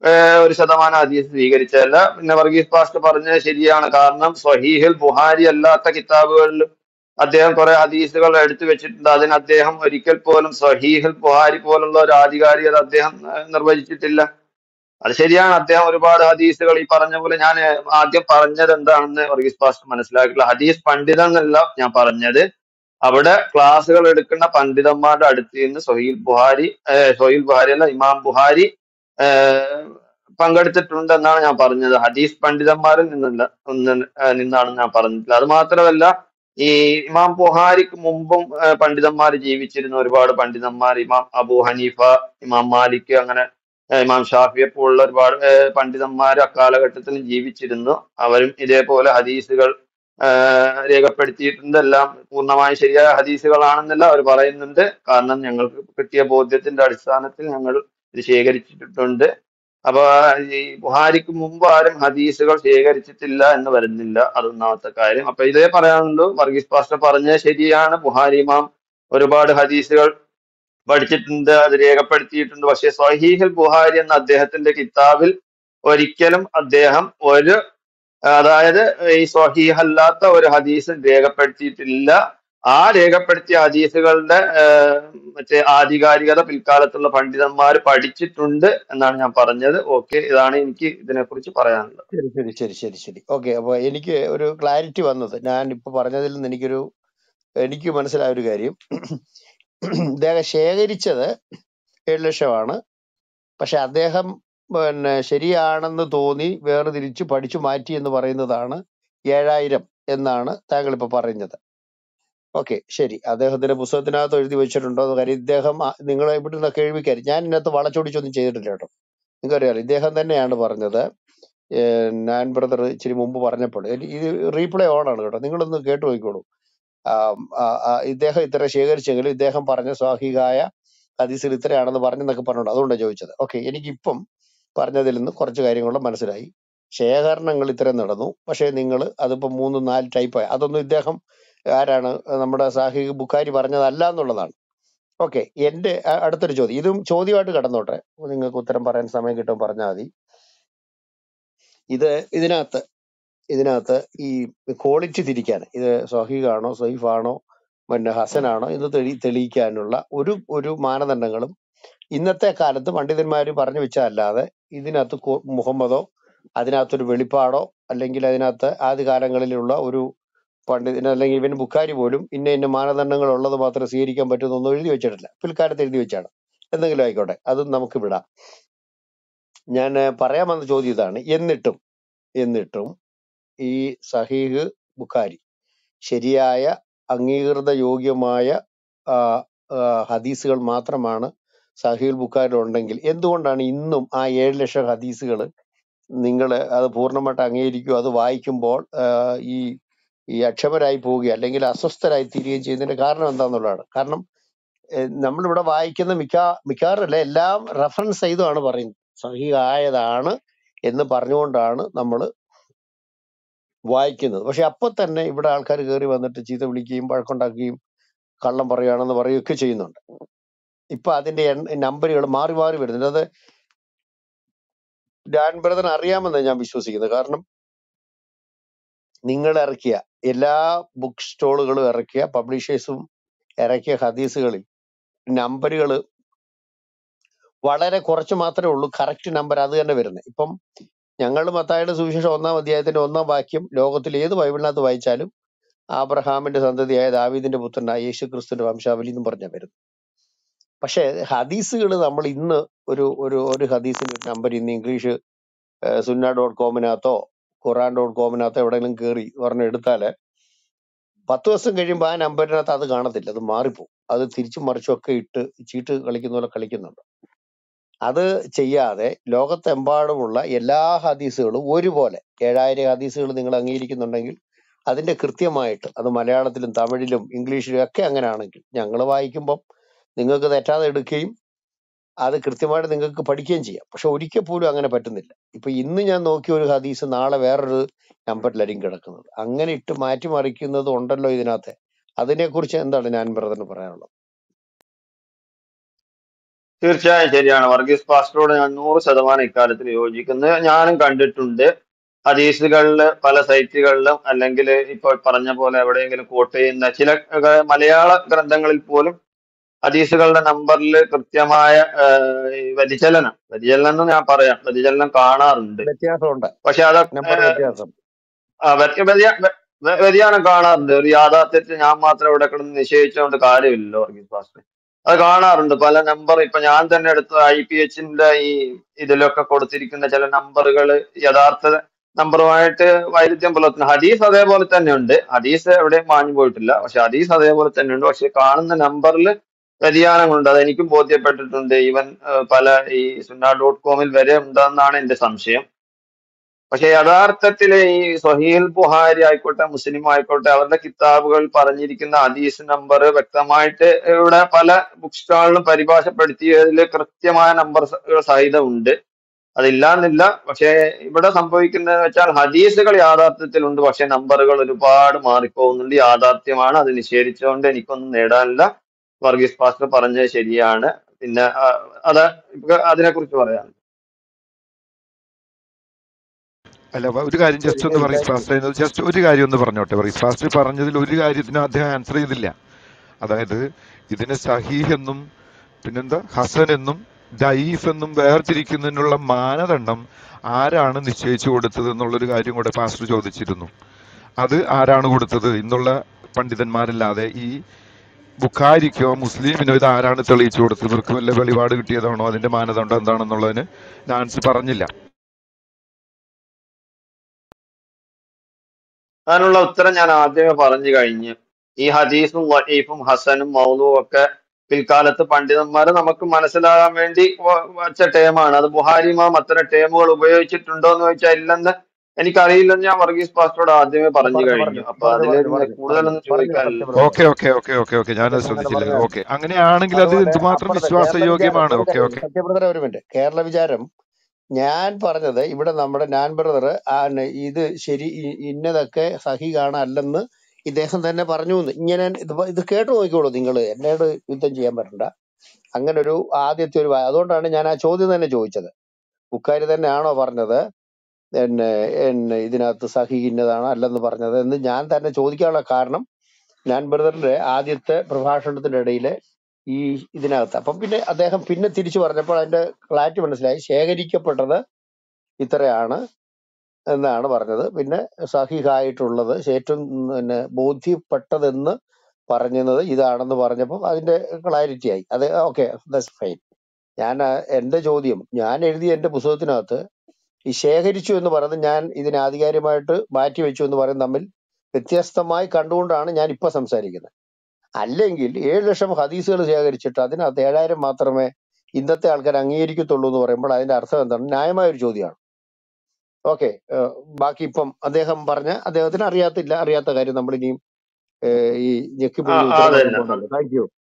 ഏഹ് ഒരു ശതമാനം ഹദീസ് സ്വീകരിച്ചതല്ല പിന്നെ വർഗീസ് പാസ്റ്റ് പറഞ്ഞത് ശരിയാണ് കാരണം സ്വഹീഹിൽ ബുഹാരി അല്ലാത്ത കിതാബുകളിൽ അദ്ദേഹം കുറെ ഹദീസുകൾ എടുത്തു വെച്ചിട്ടുണ്ട് അതിന് അദ്ദേഹം ഒരിക്കൽ പോലും സ്വഹീഹിൽ ബുഹാരി പോലുള്ള ഒരു ആധികാരികത അദ്ദേഹം ഏഹ് നിർവചിച്ചിട്ടില്ല അത് ശരിയാണ് അദ്ദേഹം ഒരുപാട് ഹദീസുകൾ ഈ പറഞ്ഞ പോലെ ഞാൻ ആദ്യം പറഞ്ഞത് എന്താണെന്ന് വർഗീസ് പാസ്റ്റ് മനസ്സിലാക്കിയില്ല ഹദീസ് പണ്ഡിതൻ എന്നല്ല ഞാൻ പറഞ്ഞത് അവിടെ ക്ലാസ്സുകൾ എടുക്കുന്ന പണ്ഡിതന്മാരുടെ അടുത്ത് നിന്ന് സൊഹീൽ ബുഹാരി ഏഹ് സൊഹീൽ ബുഹാരി അല്ല ഇമാം ബുഹാരി ഏഹ് പങ്കെടുത്തിട്ടുണ്ട് എന്നാണ് ഞാൻ പറഞ്ഞത് ഹദീസ് പണ്ഡിതന്മാരിൽ നിന്നല്ല ഒന്ന് ഏഹ് നിന്നാണ് ഞാൻ പറഞ്ഞിട്ടുള്ളത് അത് മാത്രമല്ല ഈ ഇമാം ബുഹാരിക്ക് മുമ്പും ഏഹ് പണ്ഡിതന്മാർ ജീവിച്ചിരുന്ന ഒരുപാട് പണ്ഡിതന്മാർ ഇമാം അബൂ ഹനീഫ ഇമാം മാലിക് അങ്ങനെ ഏഹ് ഇമാം ഷാഫിയെ പോലുള്ള ഒരുപാട് ഏഹ് പണ്ഡിതന്മാർ അക്കാലഘട്ടത്തിൽ ജീവിച്ചിരുന്നു അവരും ഇതേപോലെ ഹദീസുകൾ ആഹ് രേഖപ്പെടുത്തിയിട്ടുണ്ട് എല്ലാം പൂർണ്ണമായും ശരിയായ ഹദീസുകളാണെന്നല്ല അവർ പറയുന്നുണ്ട് കാരണം ഞങ്ങൾക്ക് കിട്ടിയ ബോധ്യത്തിന്റെ അടിസ്ഥാനത്തിൽ ഞങ്ങൾ ഇത് ശേഖരിച്ചിട്ടുണ്ട് അപ്പൊ ഈ ബുഹാരിക്ക് മുമ്പ് ആരും ഹദീസുകൾ ശേഖരിച്ചിട്ടില്ല എന്ന് വരുന്നില്ല അതൊന്നാമത്തെ കാര്യം അപ്പൊ ഇതേ പറയാനുള്ളൂ വർഗീസ് പാസ്റ്റർ പറഞ്ഞത് ശരിയാണ് ബുഹാരി ഇമാം ഒരുപാട് ഹദീസുകൾ പഠിച്ചിട്ടുണ്ട് അത് രേഖപ്പെടുത്തിയിട്ടുണ്ട് പക്ഷെ സ്വഹീഹുൽ ബുഹാരി എന്ന അദ്ദേഹത്തിന്റെ കിതാബിൽ ഒരിക്കലും അദ്ദേഹം ഒരു അതായത് ഈ സ്വഹീഹ് അല്ലാത്ത ഒരു ഹദീസ് രേഖപ്പെടുത്തിയിട്ടില്ല ആ രേഖപ്പെടുത്തിയ ഹദീസുകളുടെ ആഹ് മറ്റേ ആധികാരികത പിൽക്കാലത്തുള്ള പണ്ഡിതന്മാർ പഠിച്ചിട്ടുണ്ട് എന്നാണ് ഞാൻ പറഞ്ഞത് ഓക്കെ ഇതാണ് എനിക്ക് ഇതിനെക്കുറിച്ച് പറയാനുള്ളത് ശരി ശരി ശരി ശരി ശരി ഓക്കെ അപ്പൊ എനിക്ക് ഒരു ക്ലാരിറ്റി വന്നത് ഞാൻ ഇപ്പൊ പറഞ്ഞതിൽ നിന്ന് എനിക്കൊരു എനിക്ക് മനസ്സിലായ ഒരു കാര്യം ഇദ്ദേഹം ശേഖരിച്ചത് ഏഴ് ലക്ഷമാണ് പക്ഷെ അദ്ദേഹം പിന്നെ ശരിയാണെന്ന് തോന്നി വേർതിരിച്ച് പഠിച്ചു മാറ്റി എന്ന് പറയുന്നതാണ് ഏഴായിരം എന്നാണ് താങ്കൾ ഇപ്പൊ പറയുന്നത് ഓക്കെ ശരി അദ്ദേഹത്തിന്റെ പുസ്തകത്തിനകത്ത് എഴുതി വെച്ചിട്ടുണ്ടോ എന്ന് കാര്യം ഇദ്ദേഹം ആ- നിങ്ങളെ ഇവിടുന്ന് കേൾവിക്കാരും ഞാൻ ഇതിനകത്ത് വളച്ചൊടിച്ചൊന്നും ചെയ്തിട്ടില്ല കേട്ടോ നിങ്ങൾക്കറിയാലോ ഇദ്ദേഹം തന്നെയാണ് പറഞ്ഞത് ഏഹ് ഞാൻ ബ്രദർ ഇച്ചിരി മുമ്പ് പറഞ്ഞപ്പോൾ ഇത് ഇത് റീപ്ലേ ഓൺ ആണ് കേട്ടോ നിങ്ങളൊന്ന് കേട്ടു നോക്കിക്കോളൂ ആം, ആ, ആ, ഇദ്ദേഹം ഇത്ര ശേഖരിച്ചെങ്കിലും ഇദ്ദേഹം പറഞ്ഞ സ്വാഹികായ ഹദീസിൽ ഇത്രയാണെന്ന് പറഞ്ഞെന്നൊക്കെ പറഞ്ഞോണ്ട് അതുകൊണ്ടാണ് ചോദിച്ചത് ഓക്കെ എനിക്കിപ്പം പറഞ്ഞതിൽ നിന്ന് കുറച്ച് കാര്യങ്ങൾ മനസ്സിലായി ശേഖരണങ്ങൾ ഇത്രയും നടന്നു പക്ഷേ നിങ്ങൾ അതിപ്പോ മൂന്ന് നാല് ടൈപ്പായി അതൊന്നും ഇദ്ദേഹം ആരാണ് നമ്മുടെ സാഹിബ് ബുഖാരി പറഞ്ഞതല്ല എന്നുള്ളതാണ് ഓക്കെ എന്റെ അ- അടുത്തൊരു ചോദ്യം ഇതും ചോദ്യമായിട്ട് കടന്നോട്ടെ നിങ്ങൾക്ക് ഉത്തരം പറയാൻ സമയം കിട്ടും പറഞ്ഞാൽ മതി ഇത് ഇതിനകത്ത് ഇതിനകത്ത് ഈ ക്വാളിറ്റി തിരിക്കാൻ ഇത് സഹീഖാണോ സൈഫാണോ പിന്നെ ഹസനാണോ എന്ന് തെളി തെളിയിക്കാനുള്ള ഒരു ഒരു മാനദണ്ഡങ്ങളും ഇന്നത്തെ കാലത്ത് പണ്ഡിതന്മാർ പറഞ്ഞു വെച്ചതല്ലാതെ ഇതിനകത്ത് കു- മുഹമ്മദോ അതിനകത്തൊരു വെളിപ്പാടോ അല്ലെങ്കിൽ അതിനകത്ത് ആദ്യ കാലങ്ങളിലുള്ള ഒരു പണ്ഡിതൻ അല്ലെങ്കിൽ ഇവൻ ബുക്കാരി പോലും ഇന്ന ഇന്ന മാനദണ്ഡങ്ങൾ ഉള്ളത് മാത്രമേ സ്വീകരിക്കാൻ പറ്റുന്നൊന്നും എഴുതി വെച്ചിട്ടില്ല പിൽക്കാലത്ത് എഴുതി വെച്ചാണ് എന്തെങ്കിലും ആയിക്കോട്ടെ അതും നമുക്ക് വിടാം ഞാൻ ഏഹ്, പറയാൻ വന്ന ചോദ്യം ഇതാണ് എന്നിട്ടും എന്നിട്ടും ഈ സഹീഹ് ബുഖാരി ശരിയായ അംഗീകൃത യോഗ്യമായ ആ, ആ, ഹദീസുകൾ മാത്രമാണ് സഹീൽ ബുഖാരിൽ ഉണ്ടെങ്കിൽ എന്തുകൊണ്ടാണ് ഇന്നും ആ ഏഴ് ലക്ഷം ഹദീസുകൾ നിങ്ങൾ അത് പൂർണ്ണമായിട്ട് അംഗീകരിക്കുകയോ അത് വായിക്കുമ്പോൾ ആ, ഈ ഈ അക്ഷമരായി പോവുകയോ അല്ലെങ്കിൽ അസ്വസ്ഥരായി തീരുകയും ചെയ്യുന്നതിന്റെ കാരണം എന്താണെന്നുള്ളതാണ് കാരണം ഏഹ്, നമ്മളിവിടെ വായിക്കുന്ന മിക്ക മിക്കവാറല്ല എല്ലാം റെഫറൻസ് ചെയ്തുമാണ് പറയുന്നത് സഹിയായതാണ് എന്ന് പറഞ്ഞുകൊണ്ടാണ് നമ്മൾ വായിക്കുന്നത് പക്ഷെ അപ്പൊ തന്നെ ഇവിടെ ആൾക്കാർ കയറി വന്നിട്ട് ചീത്ത വിളിക്കുകയും വഴക്കുണ്ടാക്കുകയും കള്ളം പറയുകയാണെന്ന് പറയുകയൊക്കെ ചെയ്യുന്നുണ്ട് ഇപ്പൊ അതിന്റെ നമ്പറുകൾ മാറി മാറി വരുന്നുണ്ട് അത് ഡാൻ ബ്രദർ അറിയാമെന്ന് ഞാൻ വിശ്വസിക്കുന്നത് കാരണം നിങ്ങൾ ഇറക്കിയ എല്ലാ ബുക്ക് സ്റ്റോളുകളും ഇറക്കിയ പബ്ലിഷേഴ്സും ഇറക്കിയ ഹദീസുകളിൽ നമ്പറുകൾ വളരെ കുറച്ച് മാത്രമേ ഉള്ളൂ കറക്റ്റ് നമ്പർ അത് തന്നെ വരുന്നത് ഇപ്പം ഞങ്ങൾ മത്തായുടെ സുവിശേഷം ഒന്നാം അധ്യായത്തിന്റെ ഒന്നാം വാക്യം ലോകത്തിൽ ഏത് ബൈബിളിനകത്ത് വായിച്ചാലും ആബ്രഹാമിന്റെ സന്തതിയായ ദാവീദിന്റെ പുത്രനായ യേശു ക്രിസ്തുവിന്റെ വംശാവലി എന്നും പറഞ്ഞ വരുന്നത് പക്ഷേ ഹദീസുകൾ നമ്മൾ ഇന്ന് ഒരു ഒരു ഒരു ഹദീസിന്റെ ഒരു നമ്പർ ഇന്ന് ഇംഗ്ലീഷ് സുന്ന ഡോട്ട് കോമിനകത്തോ ഖുറാൻ ഡോട്ട് കോമിനകത്തോ എവിടെയെങ്കിലും കയറി പറഞ്ഞ് എടുത്താല് പത്ത് ദിവസം കഴിയുമ്പോൾ ആ നമ്പറിനകത്ത് അത് കാണത്തില്ല അത് മാറിപ്പോവും അത് തിരിച്ചും മറിച്ചും ഒക്കെ ഇട്ട് ചീട്ട് കളിക്കുന്ന പോലെ കളിക്കുന്നുണ്ട് അത് ചെയ്യാതെ ലോകത്തെമ്പാടുമുള്ള എല്ലാ ഹദീസുകളും ഒരുപോലെ ഏഴായിരം ഹദീസുകൾ നിങ്ങൾ അംഗീകരിക്കുന്നുണ്ടെങ്കിൽ അതിന്റെ കൃത്യമായിട്ട് അത് മലയാളത്തിലും തമിഴിലും ഇംഗ്ലീഷിലും ഒക്കെ അങ്ങനെ ആണെങ്കിൽ ഞങ്ങൾ വായിക്കുമ്പം നിങ്ങൾക്ക് തെറ്റാതെ എടുക്കുകയും അത് കൃത്യമായിട്ട് നിങ്ങൾക്ക് പഠിക്കുകയും ചെയ്യാം പക്ഷെ ഒരിക്കൽ പോലും അങ്ങനെ പറ്റുന്നില്ല ഇപ്പൊ ഇന്ന് ഞാൻ നോക്കിയ ഒരു ഹദീസ് നാളെ വേറൊരു നമ്പറിലായിരിക്കും കിടക്കുന്നത് അങ്ങനെ ഇട്ട് മാറ്റിമറിക്കുന്നത് ഉണ്ടല്ലോ ഇതിനകത്ത് അതിനെക്കുറിച്ച് എന്താണ് ഞാൻ ബ്രദറിന് പറയാനുള്ളത് തീർച്ചയായും ശരിയാണ് വർഗീസ് പാസ്റ്ററോട് ഞാൻ നൂറ് ശതമാനം ഇക്കാര്യത്തിൽ യോജിക്കുന്നത് ഞാനും കണ്ടിട്ടുണ്ട് ഹദീസുകളിൽ പല സൈറ്റുകളിലും അല്ലെങ്കിൽ ഇപ്പൊ പറഞ്ഞ പോലെ എവിടെയെങ്കിലും കോട്ട് ചെയ്യുന്ന ചില ഏഹ്, മലയാള ഗ്രന്ഥങ്ങളിൽ പോലും ഹദീസുകളുടെ നമ്പറിൽ കൃത്യമായ ഏഹ്, ഈ വ്യതിചലനം വ്യതിചലനം എന്ന് ഞാൻ പറയാം വ്യതിചലനം കാണാറുണ്ട് വ്യത്യാസമുണ്ട് പക്ഷെ അതൊക്കെ നമ്പർ വ്യത്യാസം ആ, വ്യ- വ്യതിയ- വ്യ- വ്യ- വ്യതിയാനം കാണാറുണ്ട് ഒരു യാഥാർത്ഥ്യത്തിൽ ഞാൻ മാത്രം ഇവിടെ കിടന്ന് നിശ്ചയിച്ചുകൊണ്ട് കാര്യമില്ലല്ലോ വർഗീസ് പാസ്റ്റർ അത് കാണാറുണ്ട് പല നമ്പർ ഇപ്പൊ ഞാൻ തന്നെ എടുത്ത ഐ പി എച്ചിന്റെ ഈ ഇതിലൊക്കെ കൊടുത്തിരിക്കുന്ന ചില നമ്പറുകൾ യഥാർത്ഥ നമ്പറുമായിട്ട് വൈരുദ്ധ്യം പുലർത്തുന്നു ഹദീസ് അതേപോലെ തന്നെ ഉണ്ട് ഹദീസ് എവിടെയും മാഞ്ഞു പോയിട്ടില്ല പക്ഷെ ഹദീസ് അതേപോലെ തന്നെ ഉണ്ട് പക്ഷെ കാണുന്ന നമ്പറിൽ വ്യതിയാനങ്ങളുണ്ട് അത് എനിക്കും ബോധ്യപ്പെട്ടിട്ടുണ്ട് ഈവൻ പല ഈ സുന്ന ഡോട്ട് കോമിൽ വരെ ഉണ്ടെന്നാണ് എന്റെ സംശയം പക്ഷെ യഥാർത്ഥത്തിൽ ഈ സഹീൽ ബുഹാരി ആയിക്കോട്ടെ മുസ്ലിം ആയിക്കോട്ടെ അവരുടെ കിതാബുകൾ പറഞ്ഞിരിക്കുന്ന ഹദീസ് നമ്പർ വ്യക്തമായിട്ട് ഇവിടെ പല ബുക്ക് സ്റ്റാളിലും പരിഭാഷപ്പെടുത്തിയതിൽ കൃത്യമായ നമ്പർ സഹിതം ഉണ്ട് അതില്ലാന്നില്ല പക്ഷെ ഇവിടെ സംഭവിക്കുന്നത് വെച്ചാൽ ഹദീസുകൾ യാഥാർത്ഥ്യത്തിലുണ്ട് പക്ഷെ നമ്പറുകൾ ഒരുപാട് മാറിപ്പോകുന്നുണ്ട് യാഥാർത്ഥ്യമാണ് അത് നിഷേധിച്ചുകൊണ്ട് എനിക്കൊന്നും നേടാനില്ല വർഗീസ് പാസ്റ്റർ പറഞ്ഞത് ശരിയാണ് പിന്നെ ആ, അത് അതിനെ കുറിച്ച് പറയാം അല്ല വ- ഒരു കാര്യം ജസ്റ്റ് ഒന്ന് പറയും ഫാസ്റ്റ് ജസ്റ്റ് ഒരു കാര്യം ഒന്ന് പറഞ്ഞോട്ടെ പറയും ഫാസ്റ്റ് പറഞ്ഞതിൽ ഒരു കാര്യത്തിന് അദ്ദേഹം ആൻസർ ചെയ്തില്ല അതായത് ഇതിന് സഹീഹ് എന്നും പിന്നെന്താ ഹസൻ എന്നും ദയീഫ് എന്നും വേർതിരിക്കുന്നതിനുള്ള മാനദണ്ഡം ആരാണ് നിശ്ചയിച്ചു കൊടുത്തത് എന്നുള്ളൊരു കാര്യം കൂടെ ഫാസ്റ്റർ ചോദിച്ചിരുന്നു അത് ആരാണ് കൊടുത്തത് ഇന്നുള്ള പണ്ഡിതന്മാരല്ലാതെ ഈ ബുഖാരിക്കോ മുസ്ലിമിനോ ഇത് ആരാണ് തെളിയിച്ചു കൊടുത്തത് ഇവർക്ക് വല്ല വെളിപാട് കിട്ടിയതാണോ അതിന്റെ മാനദണ്ഡം എന്താണെന്നുള്ളതിന് നാൻസി പറഞ്ഞില്ല അതിനുള്ള ഉത്തരം ഞാൻ ആദ്യമേ പറഞ്ഞു കഴിഞ്ഞു ഈ ഹദീസും വഹീഫും ഹസനും മൗലുവും ഒക്കെ പിൽക്കാലത്ത് പണ്ഡിതന്മാർ നമുക്ക് മനസ്സിലാകാൻ വേണ്ടി വ- വച്ച ടേമാണ് അത് ബുഹാരിമാം അത്തരം ടേമുകൾ ഉപയോഗിച്ചിട്ടുണ്ടോ എന്ന് ചോദിച്ചാൽ ഇല്ലെന്ന് എനിക്കറിയില്ലെന്ന് ഞാൻ വർഗീസ് പാസ്റ്ററോട് ആദ്യമേ പറഞ്ഞു പറഞ്ഞു കഴിഞ്ഞു പറഞ്ഞു അപ്പൊ പറഞ്ഞു അതിൽ പറഞ്ഞു പറഞ്ഞു പറഞ്ഞു കൂടുതലൊന്നും പറഞ്ഞു ചോദിക്കാനില്ല സത്യം okay okay okay okay okay ഞാനത് അങ്ങനെ ശ്രദ്ധിച്ചില്ല പറഞ്ഞാൽ ഓക്കെ അങ്ങനെയാണെങ്കിൽ അത് അതുപോലെ എന്തുമാത്രം അപ്പുറത്തെ കേരള വിചാരം വിശ്വാസയോഗ്യമാണ് ഒരു ഓക്കെ കാര്യം ഓക്കെ സത്യബ്രദറെ ഒരു മിനിറ്റ് കേരള വിചാരം ഞാൻ പറഞ്ഞത് ഇവിടെ നമ്മുടെ ഞാൻ ബ്രദർ ഇത് ശരി ഇ- ഇന്നതൊക്കെ സഹികാണ് അല്ലെന്ന് ഇദ്ദേഹം തന്നെ പറഞ്ഞു എന്ന് ഇങ്ങനെ ഇത് പ- ഇത് കേട്ട് നോക്കിക്കോളൂ നിങ്ങൾ എന്നോട് യുദ്ധം ചെയ്യാൻ പറ്റണ്ട അങ്ങനെ ഒരു ആദ്യത്തെ ഒരു വാ- അതുകൊണ്ടാണ് ഞാൻ ആ ചോദ്യം തന്നെ ചോദിച്ചത് ബുക്കാരി തന്നെയാണോ പറഞ്ഞത് എന്നെ എന്നെ ഇതിനകത്ത് സഹി ഇന്നതാണോ അല്ലെന്ന് പറഞ്ഞത് എന്ന് ഞാൻ തന്നെ ചോദിക്കാനുള്ള കാരണം ഞാൻ ബ്രദറിന്റെ ആദ്യത്തെ പ്രഭാഷണത്തിന്റെ ഇടയില് ഈ ഇതിനകത്ത് അപ്പം പിന്നെ അദ്ദേഹം പിന്നെ തിരിച്ചു പറഞ്ഞപ്പോൾ അതിന്റെ ക്ലാരിറ്റി മനസ്സിലായി ശേഖരിക്കപ്പെട്ടത് ഇത്രയാണ് എന്നാണ് പറഞ്ഞത് പിന്നെ സഹിഹായിട്ടുള്ളത് ഏറ്റവും പിന്നെ ബോധ്യപ്പെട്ടതെന്ന് പറഞ്ഞത് ഇതാണെന്ന് പറഞ്ഞപ്പോൾ അതിന്റെ ക്ലാരിറ്റി ആയി അത് ഓക്കെ ദാറ്റ്സ് ഫൈൻ ഞാൻ ആ, എന്റെ ചോദ്യം ഞാൻ എഴുതിയ എന്റെ പുസ്തകത്തിനകത്ത് ഈ ശേഖരിച്ചു എന്ന് പറയുന്നത് ഞാൻ ഇതിനെ ആധികാരികമായിട്ട് മാറ്റി വെച്ചു എന്ന് പറയുന്നത് തമ്മിൽ വ്യത്യസ്തമായി കണ്ടുകൊണ്ടാണ് ഞാൻ ഇപ്പൊ സംസാരിക്കുന്നത് അല്ലെങ്കിൽ ഏഴ് ലക്ഷം ഹദീസുകൾ ശേഖരിച്ചിട്ട് അതിനകത്ത് ഏഴായിരം മാത്രമേ ഇന്നത്തെ ആൾക്കാർ അംഗീകരിക്കത്തുള്ളൂ എന്ന് പറയുമ്പോൾ അതിന്റെ അർത്ഥം എന്താണ് ന്യായമായ ഒരു ചോദ്യമാണ് ഓക്കെ ബാക്കി ഇപ്പം അദ്ദേഹം പറഞ്ഞ അദ്ദേഹത്തിന് അറിയാത്തില്ല അറിയാത്ത കാര്യം നമ്മൾ ഇനിയും ഏഹ്, ഈ ആ ഞെക്കിപ്പുഴുങ്ങി ആ, ഉത്തരം അത് പറയാൻ തന്നെ പോകണ്ടല്ലോ താങ്ക് യു